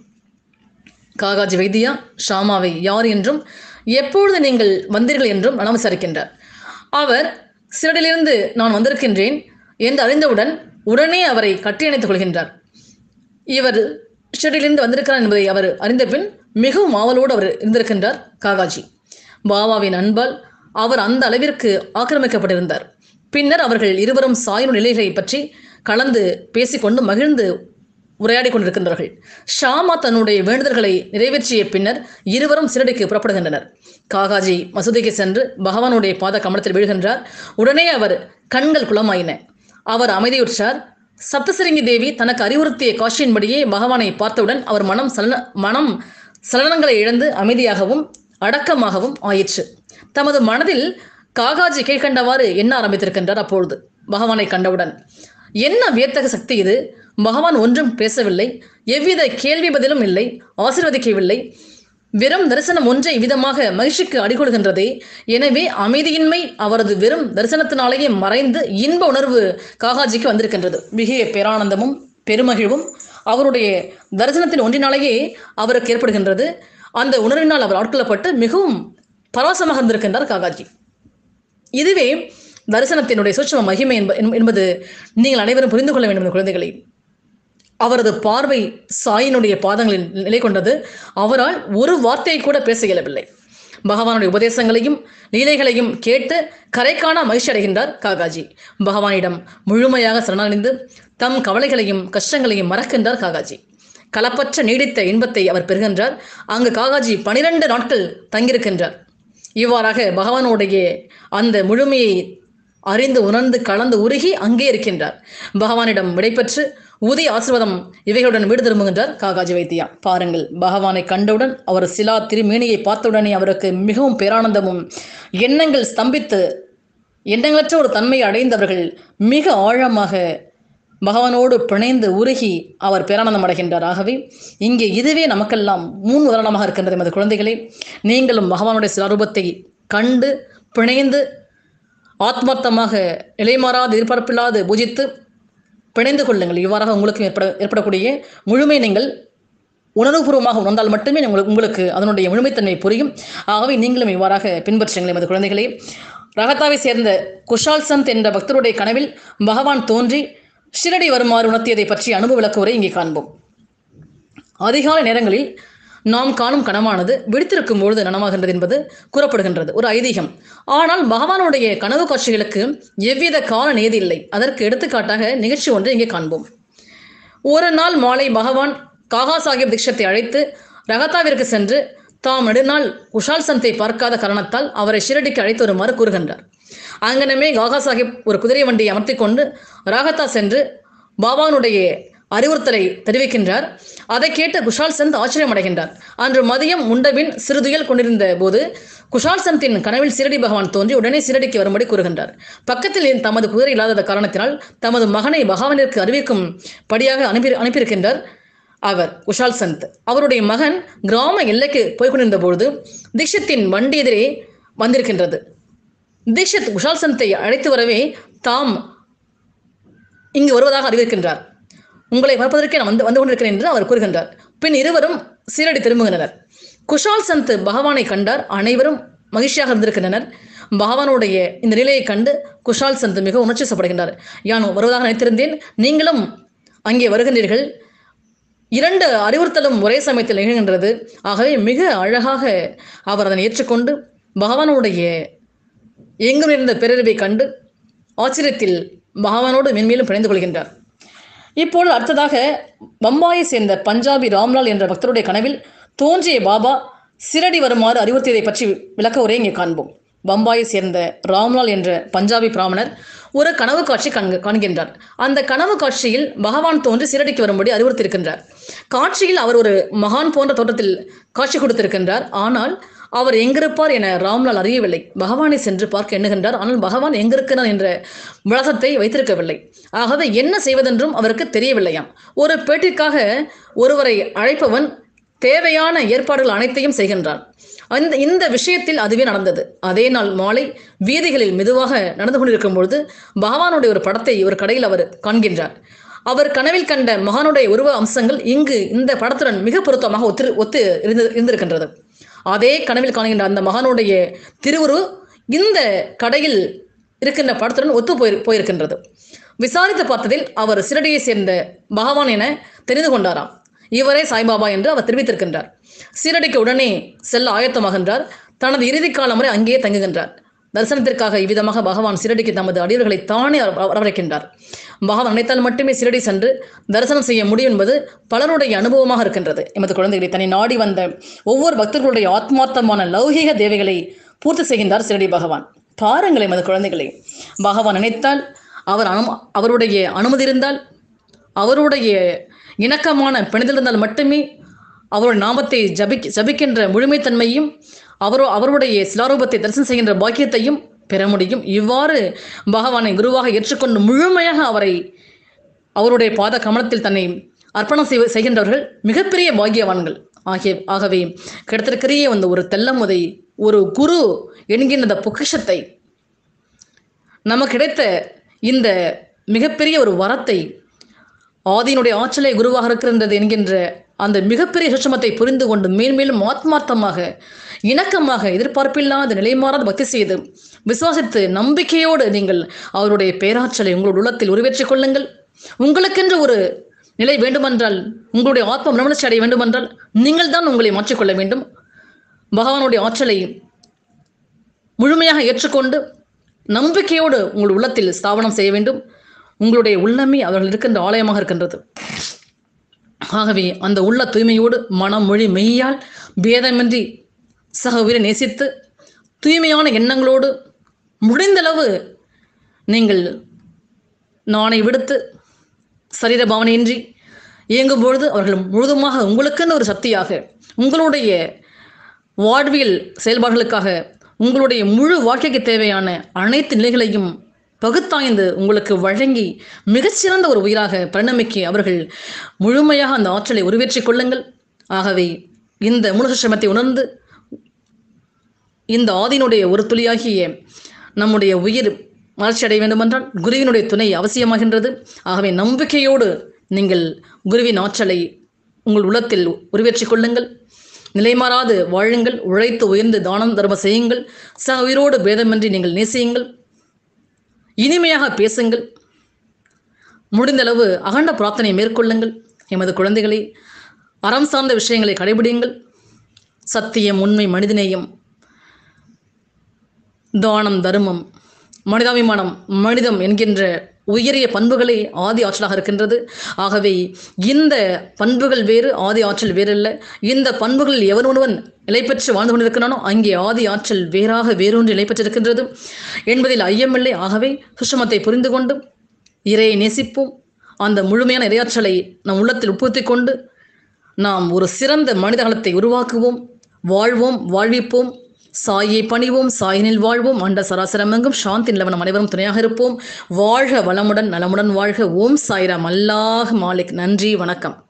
காகாஜி வைத்தியா ஷாமாவை யார் என்றும் எப்பொழுது நீங்கள் வந்தீர்கள் என்றும் நலம் விசாரிக்கின்றார் அவர் சிறடிலிருந்து நான் வந்திருக்கின்றேன் என்று அறிந்தவுடன் உடனே அவரை கட்டியணைத்துக் கொள்கின்றார் இவர் ஷிரடியிலிருந்து வந்திருக்கிறார் என்பதை அவர் அறிந்த பின் மிகவும் ஆவலோடு அவர் இருந்திருக்கின்றார் காகாஜி பாபாவின் அன்பால் அவர் அந்த அளவிற்கு ஆக்கிரமிக்கப்பட்டிருந்தார் பின்னர் அவர்கள் இருவரும் சாயும் நிலைகளை பற்றி கலந்து பேசிக்கொண்டு மகிழ்ந்து உரையாடிக் கொண்டிருக்கின்றார்கள் ஷாமா தன்னுடைய வேண்டுதல்களை நிறைவேற்றிய பின்னர் இருவரும் சிறடிக்கு புறப்படுகின்றனர் காகாஜி மசூதிக்கு சென்று பகவானுடைய பாத கமலத்தில் விழுகின்றார் உடனே அவர் கண்கள் குளமாயின அவர் அமைதியுற்றார் சப்தசிரிங்கி தேவி தனக்கு அறிவுறுத்திய காட்சியின்படியே பகவானை பார்த்தவுடன் அவர் மனம் சலன மனம் சலனங்களை இழந்து அமைதியாகவும் அடக்கமாகவும் ஆயிற்று தமது மனதில் காகாஜி கீழ்கண்டவாறு எண்ண ஆரம்பித்திருக்கின்றார் அப்பொழுது பகவானை கண்டவுடன் என்ன வியத்தக சக்தி இது பகவான் ஒன்றும் பேசவில்லை எவ்வித கேள்வி பதிலும் இல்லை ஆசீர்வதிக்கவில்லை வெறும் தரிசனம் ஒன்றை விதமாக மகிழ்ச்சிக்கு அடிகொள்கின்றதே எனவே அமைதியின்மை அவரது வெறும் தரிசனத்தினாலேயே மறைந்து இன்ப உணர்வு காகாஜிக்கு வந்திருக்கின்றது மிக பேரானந்தமும் பெருமகிழ்வும் அவருடைய தரிசனத்தின் ஒன்றினாலேயே அவருக்கு ஏற்படுகின்றது அந்த உணர்வினால் அவர் ஆட்கொள்ளப்பட்டு மிகவும் பரவசமாக இருந்திருக்கின்றார் காகாஜி இதுவே தரிசனத்தினுடைய சூட்சம மகிமை என்ப- என்பது நீங்கள் அனைவரும் புரிந்து கொள்ள வேண்டும் என்ற குழந்தைகளை அவரது பார்வை சாயினுடைய பாதங்களில் நிலை கொண்டது அவரால் ஒரு வார்த்தையை கூட பேச இயலவில்லை பகவானுடைய உபதேசங்களையும் லீலைகளையும் கேட்டு கரைக்காண மகிழ்ச்சி அடைகின்றார் காகாஜி பகவானிடம் முழுமையாக சரணடைந்து தம் கவலைகளையும் கஷ்டங்களையும் மறக்கின்றார் காகாஜி கலப்பற்ற நீடித்த இன்பத்தை அவர் பெறுகின்றார் அங்கு காகாஜி பனிரெண்டு நாட்கள் தங்கியிருக்கின்றார் இவ்வாறாக பகவானுடைய அந்த முழுமையை அறிந்து உணர்ந்து கலந்து உருகி அங்கே இருக்கின்றார் பகவானிடம் விடைபெற்று உதய ஆசீர்வாதம் இவைகளுடன் வீடு திரும்புகின்றார் காகாஜி வைத்தியா பாருங்கள் பகவானை கண்டவுடன் அவர் சிலா திருமேனியை பார்த்தவுடனே அவருக்கு மிகவும் பேரானந்தமும் எண்ணங்கள் ஸ்தம்பித்து எண்ணங்களற்ற ஒரு தன்மையை அடைந்தவர்கள் மிக ஆழமாக பகவானோடு பிணைந்து உருகி அவர் பேரானந்தம் அடைகின்றார் ஆகவே இங்கே இதுவே நமக்கெல்லாம் முன் உதாரணமாக இருக்கின்றது எமது குழந்தைகளே நீங்களும் பகவானுடைய சிலரூபத்தை கண்டு பிணைந்து ஆத்மார்த்தமாக நிலைமாறாது எதிர்பார்ப்பில்லாது பூஜித்து பிணைந்து கொள்ளுங்கள் இவ்வாறாக உங்களுக்கு ஏற்பட ஏற்படக்கூடிய முழுமை நீங்கள் உணர்வுபூர்வமாக உணர்ந்தால் மட்டுமே உங்களுக்கு உங்களுக்கு அதனுடைய முழுமைத்தன்மை புரியும் ஆகவே நீங்களும் இவ்வாறாக பின்பற்றுங்கள் எமது குழந்தைகளே ரகத்தாவை சேர்ந்த குஷால் சந்த் என்ற பக்தருடைய கனவில் பகவான் தோன்றி ஷிரடி வருமாறு உணர்த்தியதை பற்றி அனுபவ விளக்குவரை இங்கே காண்போம் அதிகாலை நேரங்களில் நாம் காணும் கனவானது விடுத்திருக்கும் பொழுது நனவாகின்றது என்பது கூறப்படுகின்றது ஒரு ஐதீகம் ஆனால் பகவானுடைய கனவு காட்சிகளுக்கு எவ்வித கால நேதி இல்லை அதற்கு எடுத்துக்காட்டாக நிகழ்ச்சி ஒன்று இங்கே காண்போம் ஒரு நாள் மாலை பகவான் காகா சாஹிப் தீட்சத்தை அழைத்து ரகத்தாவிற்கு சென்று தாம் நெடுநாள் குஷால் சந்தை பார்க்காத காரணத்தால் அவரை ஷிரடிக்கு அழைத்து வருமாறு கூறுகின்றார் அங்கனமே காகா சாஹிப் ஒரு குதிரை வண்டியை அமர்த்திக் கொண்டு ராகத்தா சென்று பாபானுடைய அறிவுறுத்தலை தெரிவிக்கின்றார் அதை கேட்டு குஷால் சந்த் ஆச்சரியம் அடைகின்றார் அன்று மதியம் உண்டபின் சிறுதுயல் கொண்டிருந்த போது குஷால் சந்தின் கனவில் சிரடி பகவான் தோன்றி உடனே சிரடிக்கு வரும்படி கூறுகின்றார் பக்கத்தில் இருந்த தமது குதிரை இல்லாத காரணத்தினால் தமது மகனை பகவானிற்கு அறிவிக்கும் படியாக அனுப்பி அனுப்பியிருக்கின்றார் அவர் குஷால் சந்த் அவருடைய மகன் கிராம எல்லைக்கு போய் கொண்டிருந்த பொழுது தீக்ஷத்தின் வண்டி எதிரே வந்திருக்கின்றது தீக்ஷித் குஷால் சந்தை அழைத்து வரவே தாம் இங்கு வருவதாக அறிவிக்கின்றார் உங்களை பார்ப்பதற்கே நான் வந்து வந்து கொண்டிருக்கிறேன் என்று அவர் கூறுகின்றார் பின் இருவரும் சீரடி திரும்புகின்றனர் குஷால் சந்த் பகவானை கண்டார் அனைவரும் மகிழ்ச்சியாக இருந்திருக்கின்றனர் பகவானுடைய இந்த நிலையை கண்டு குஷால் சந்த் மிக உணர்ச்சிசப்படுகின்றார் யான் வருவதாக நினைத்திருந்தேன் நீங்களும் அங்கே வருகின்றீர்கள் இரண்டு அறிவுறுத்தலும் ஒரே சமயத்தில் நிகழ்கின்றது ஆகவே மிக அழகாக அவர் அதனை ஏற்றுக்கொண்டு பகவானுடைய எங்கும் இருந்த பேரறிவை கண்டு ஆச்சரியத்தில் பகவானோடு மென்மேலும் பிணைந்து கொள்கின்றார் இப்பொழுது அடுத்ததாக பம்பாயை சேர்ந்த பஞ்சாபி ராம்லால் என்ற பக்தருடைய கனவில் தோன்றிய பாபா சிரடி வருமாறு அறிவுறுத்தியதை பற்றி விளக்க உரை இங்கே காண்போம் பம்பாயை சேர்ந்த ராம்லால் என்ற பஞ்சாபி பிராமணர் ஒரு கனவு காட்சி காண்க காண்கின்றார் அந்த கனவு காட்சியில் பகவான் தோன்றி சிரடிக்கு வரும்படி அறிவுறுத்தியிருக்கின்றார் காட்சியில் அவர் ஒரு மகான் போன்ற தோற்றத்தில் காட்சி கொடுத்திருக்கின்றார் ஆனால் அவர் எங்கிருப்பார் என ராம்லால் அறியவில்லை பகவானை சென்று பார்க்க எண்ணுகின்றார் ஆனால் பகவான் எங்கிருக்கிறார் என்ற விளக்கத்தை வைத்திருக்கவில்லை ஆகவே என்ன செய்வதென்றும் அவருக்கு தெரியவில்லையாம் ஒரு பேட்டிற்காக ஒருவரை அழைப்பவன் தேவையான ஏற்பாடுகள் அனைத்தையும் செய்கின்றான் அந்த இந்த விஷயத்தில் அதுவே நடந்தது அதே நாள் மாலை வீதிகளில் மெதுவாக நடந்து கொண்டிருக்கும் பொழுது பகவானுடைய ஒரு படத்தை ஒரு கடையில் அவர் காண்கின்றார் அவர் கனவில் கண்ட மகானுடைய உருவ அம்சங்கள் இங்கு இந்த படத்துடன் மிக பொருத்தமாக ஒத்து ஒத்து இருந்து இருந்திருக்கின்றது அதே கனவில் காணுகின்ற அந்த மகானுடைய திருவுரு இந்த கடையில் இருக்கின்ற படத்துடன் ஒத்து போய் போயிருக்கின்றது விசாரித்து பார்த்ததில் அவர் சிரடியை சேர்ந்த பகவான் என தெரிந்து கொண்டாராம் இவரே சாய்பாபா என்று அவர் தெரிவித்திருக்கின்றார் சீரடிக்கு உடனே செல்ல ஆயத்தமாகின்றார் தனது இறுதி காலம் வரை அங்கேயே தங்குகின்றார் தரிசனத்திற்காக இவ்விதமாக பகவான் சிரடிக்கு தமது அடியவர்களை தானே வர- வரவழைக்கின்றார் பகவான் நினைத்தால் மட்டுமே சிரடி சென்று தரிசனம் செய்ய முடியும் என்பது பலருடைய அனுபவமாக இருக்கின்றது எமது குழந்தைகளை தன்னை நாடி வந்த ஒவ்வொரு பக்தர்களுடைய ஆத்மார்த்தமான லௌகீக தேவைகளை பூர்த்தி செய்கின்றார் சிரடி பகவான் பாருங்கள் எமது குழந்தைகளை பகவான் நினைத்தால் அவர் அனு அவருடைய அனுமதி இருந்தால் அவருடைய இணக்கமான பிணைதல் இருந்தால் மட்டுமே அவருடைய நாமத்தை ஜபிக் ஜபிக்கின்ற முழுமைத்தன்மையும் அவரோ அவருடைய சிலாரூபத்தை தரிசனம் செய்கின்ற பாக்கியத்தையும் பெற முடியும் இவ்வாறு பகவானை குருவாக ஏற்றுக்கொண்டு முழுமையாக அவரை அவருடைய பாத கமலத்தில் தன்னை அர்ப்பணம் செய்வ செய்கின்றவர்கள் மிகப்பெரிய பாக்கியவான்கள் ஆகிய ஆகவே கிடைத்திருக்கிற அந்த ஒரு தெல்லமுதை ஒரு குரு என்கின்ற அந்த பொக்கிஷத்தை நமக்கு கிடைத்த இந்த மிகப்பெரிய ஒரு வரத்தை ஆதியினுடைய ஆற்றலை குருவாக இருக்கின்றது என்கின்ற அந்த மிகப்பெரிய சுட்சமத்தை புரிந்து கொண்டு மேன்மேலும் ஆத்மார்த்தமாக இணக்கமாக எதிர்பார்ப்பில்லாத நிலைமாறாத பக்தி செய்து விசுவாசித்து நம்பிக்கையோடு நீங்கள் அவருடைய பேராற்றலை உங்களுடைய உள்ளத்தில் உருவேற்றிக் கொள்ளுங்கள் உங்களுக்கென்று ஒரு நிலை வேண்டுமென்றால் உங்களுடைய ஆத்ம மனமலர்ச்சி அடைய வேண்டுமென்றால் நீங்கள் தான் உங்களை மாற்றிக்கொள்ள வேண்டும் பகவானுடைய ஆற்றலை முழுமையாக ஏற்றுக்கொண்டு நம்பிக்கையோடு உங்கள் உள்ளத்தில் ஸ்தாபனம் செய்ய வேண்டும் உங்களுடைய உள்ளமே அவர்கள் இருக்கின்ற ஆலயமாக இருக்கின்றது ஆகவே அந்த உள்ள தூய்மையோடு மனம் மொழி மெய்யால் பேதமின்றி சக உயிரை நேசித்து தூய்மையான எண்ணங்களோடு முடிந்தளவு நீங்கள் நாணை விடுத்து சரீர பாவனையின்றி இயங்கும் பொழுது அவர்கள் முழுதுமாக உங்களுக்குன்னு ஒரு சக்தியாக உங்களுடைய வாழ்வியல் செயல்பாடுகளுக்காக உங்களுடைய முழு வாழ்க்கைக்கு தேவையான அனைத்து நிலைகளையும் பகுத்தாய்ந்து உங்களுக்கு வழங்கி மிகச்சிறந்த ஒரு உயிராக பரிணமிக்க அவர்கள் முழுமையாக அந்த ஆற்றலை உருவேற்றிக் கொள்ளுங்கள் ஆகவே இந்த மூலசிரமத்தை உணர்ந்து இந்த ஆதியினுடைய ஒரு துளியாகிய நம்முடைய உயிர் வளர்ச்சி அடைய வேண்டுமென்றால் குருவினுடைய துணை அவசியமாகின்றது ஆகவே நம்பிக்கையோடு நீங்கள் குருவின் ஆற்றலை உங்கள் உள்ளத்தில் உருவேற்றிக் கொள்ளுங்கள் நிலைமாறாது வாழுங்கள் உழைத்து உயர்ந்து தானம் தர்மம் செய்யுங்கள் ச உயிரோடு பேதமின்றி நீங்கள் நேசியுங்கள் இனிமையாக பேசுங்கள் முடிந்தளவு அகண்ட பிரார்த்தனை மேற்கொள்ளுங்கள் எமது குழந்தைகளை அறம் சார்ந்த விஷயங்களை கடைபிடியுங்கள் சத்தியம் உண்மை மனிதநேயம் தானம் தர்மம் மனிதாபிமானம் மனிதம் என்கின்ற உயரிய பண்புகளே ஆதி ஆற்றலாக இருக்கின்றது ஆகவே இந்த பண்புகள் வேறு ஆதி ஆற்றல் வேறல்ல இந்த பண்புகளில் எவன் ஒருவன் நிலை பெற்று வாழ்ந்து கொண்டிருக்கிறானோ அங்கே ஆதி ஆற்றல் வேறாக வேறொன்று நிலை பெற்றிருக்கின்றது என்பதில் ஐயமில்லை ஆகவே சுஷமத்தை புரிந்து கொண்டு இறையை நேசிப்போம் அந்த முழுமையான இரையாற்றலை நம் உள்ளத்தில் உட்புத்திக் கொண்டு நாம் ஒரு சிறந்த மனிதகலத்தை உருவாக்குவோம் வாழ்வோம் வாழ்விப்போம் சாயை பணிவோம் சாயினில் வாழ்வோம் அண்ட சராசரமெங்கும் சாந்தி நிலவனம் அனைவரும் துணையாக இருப்போம் வாழ்க வளமுடன் நலமுடன் வாழ்க ஓம் சாய்ராம் அல்லாஹ் மாலிக் நன்றி வணக்கம்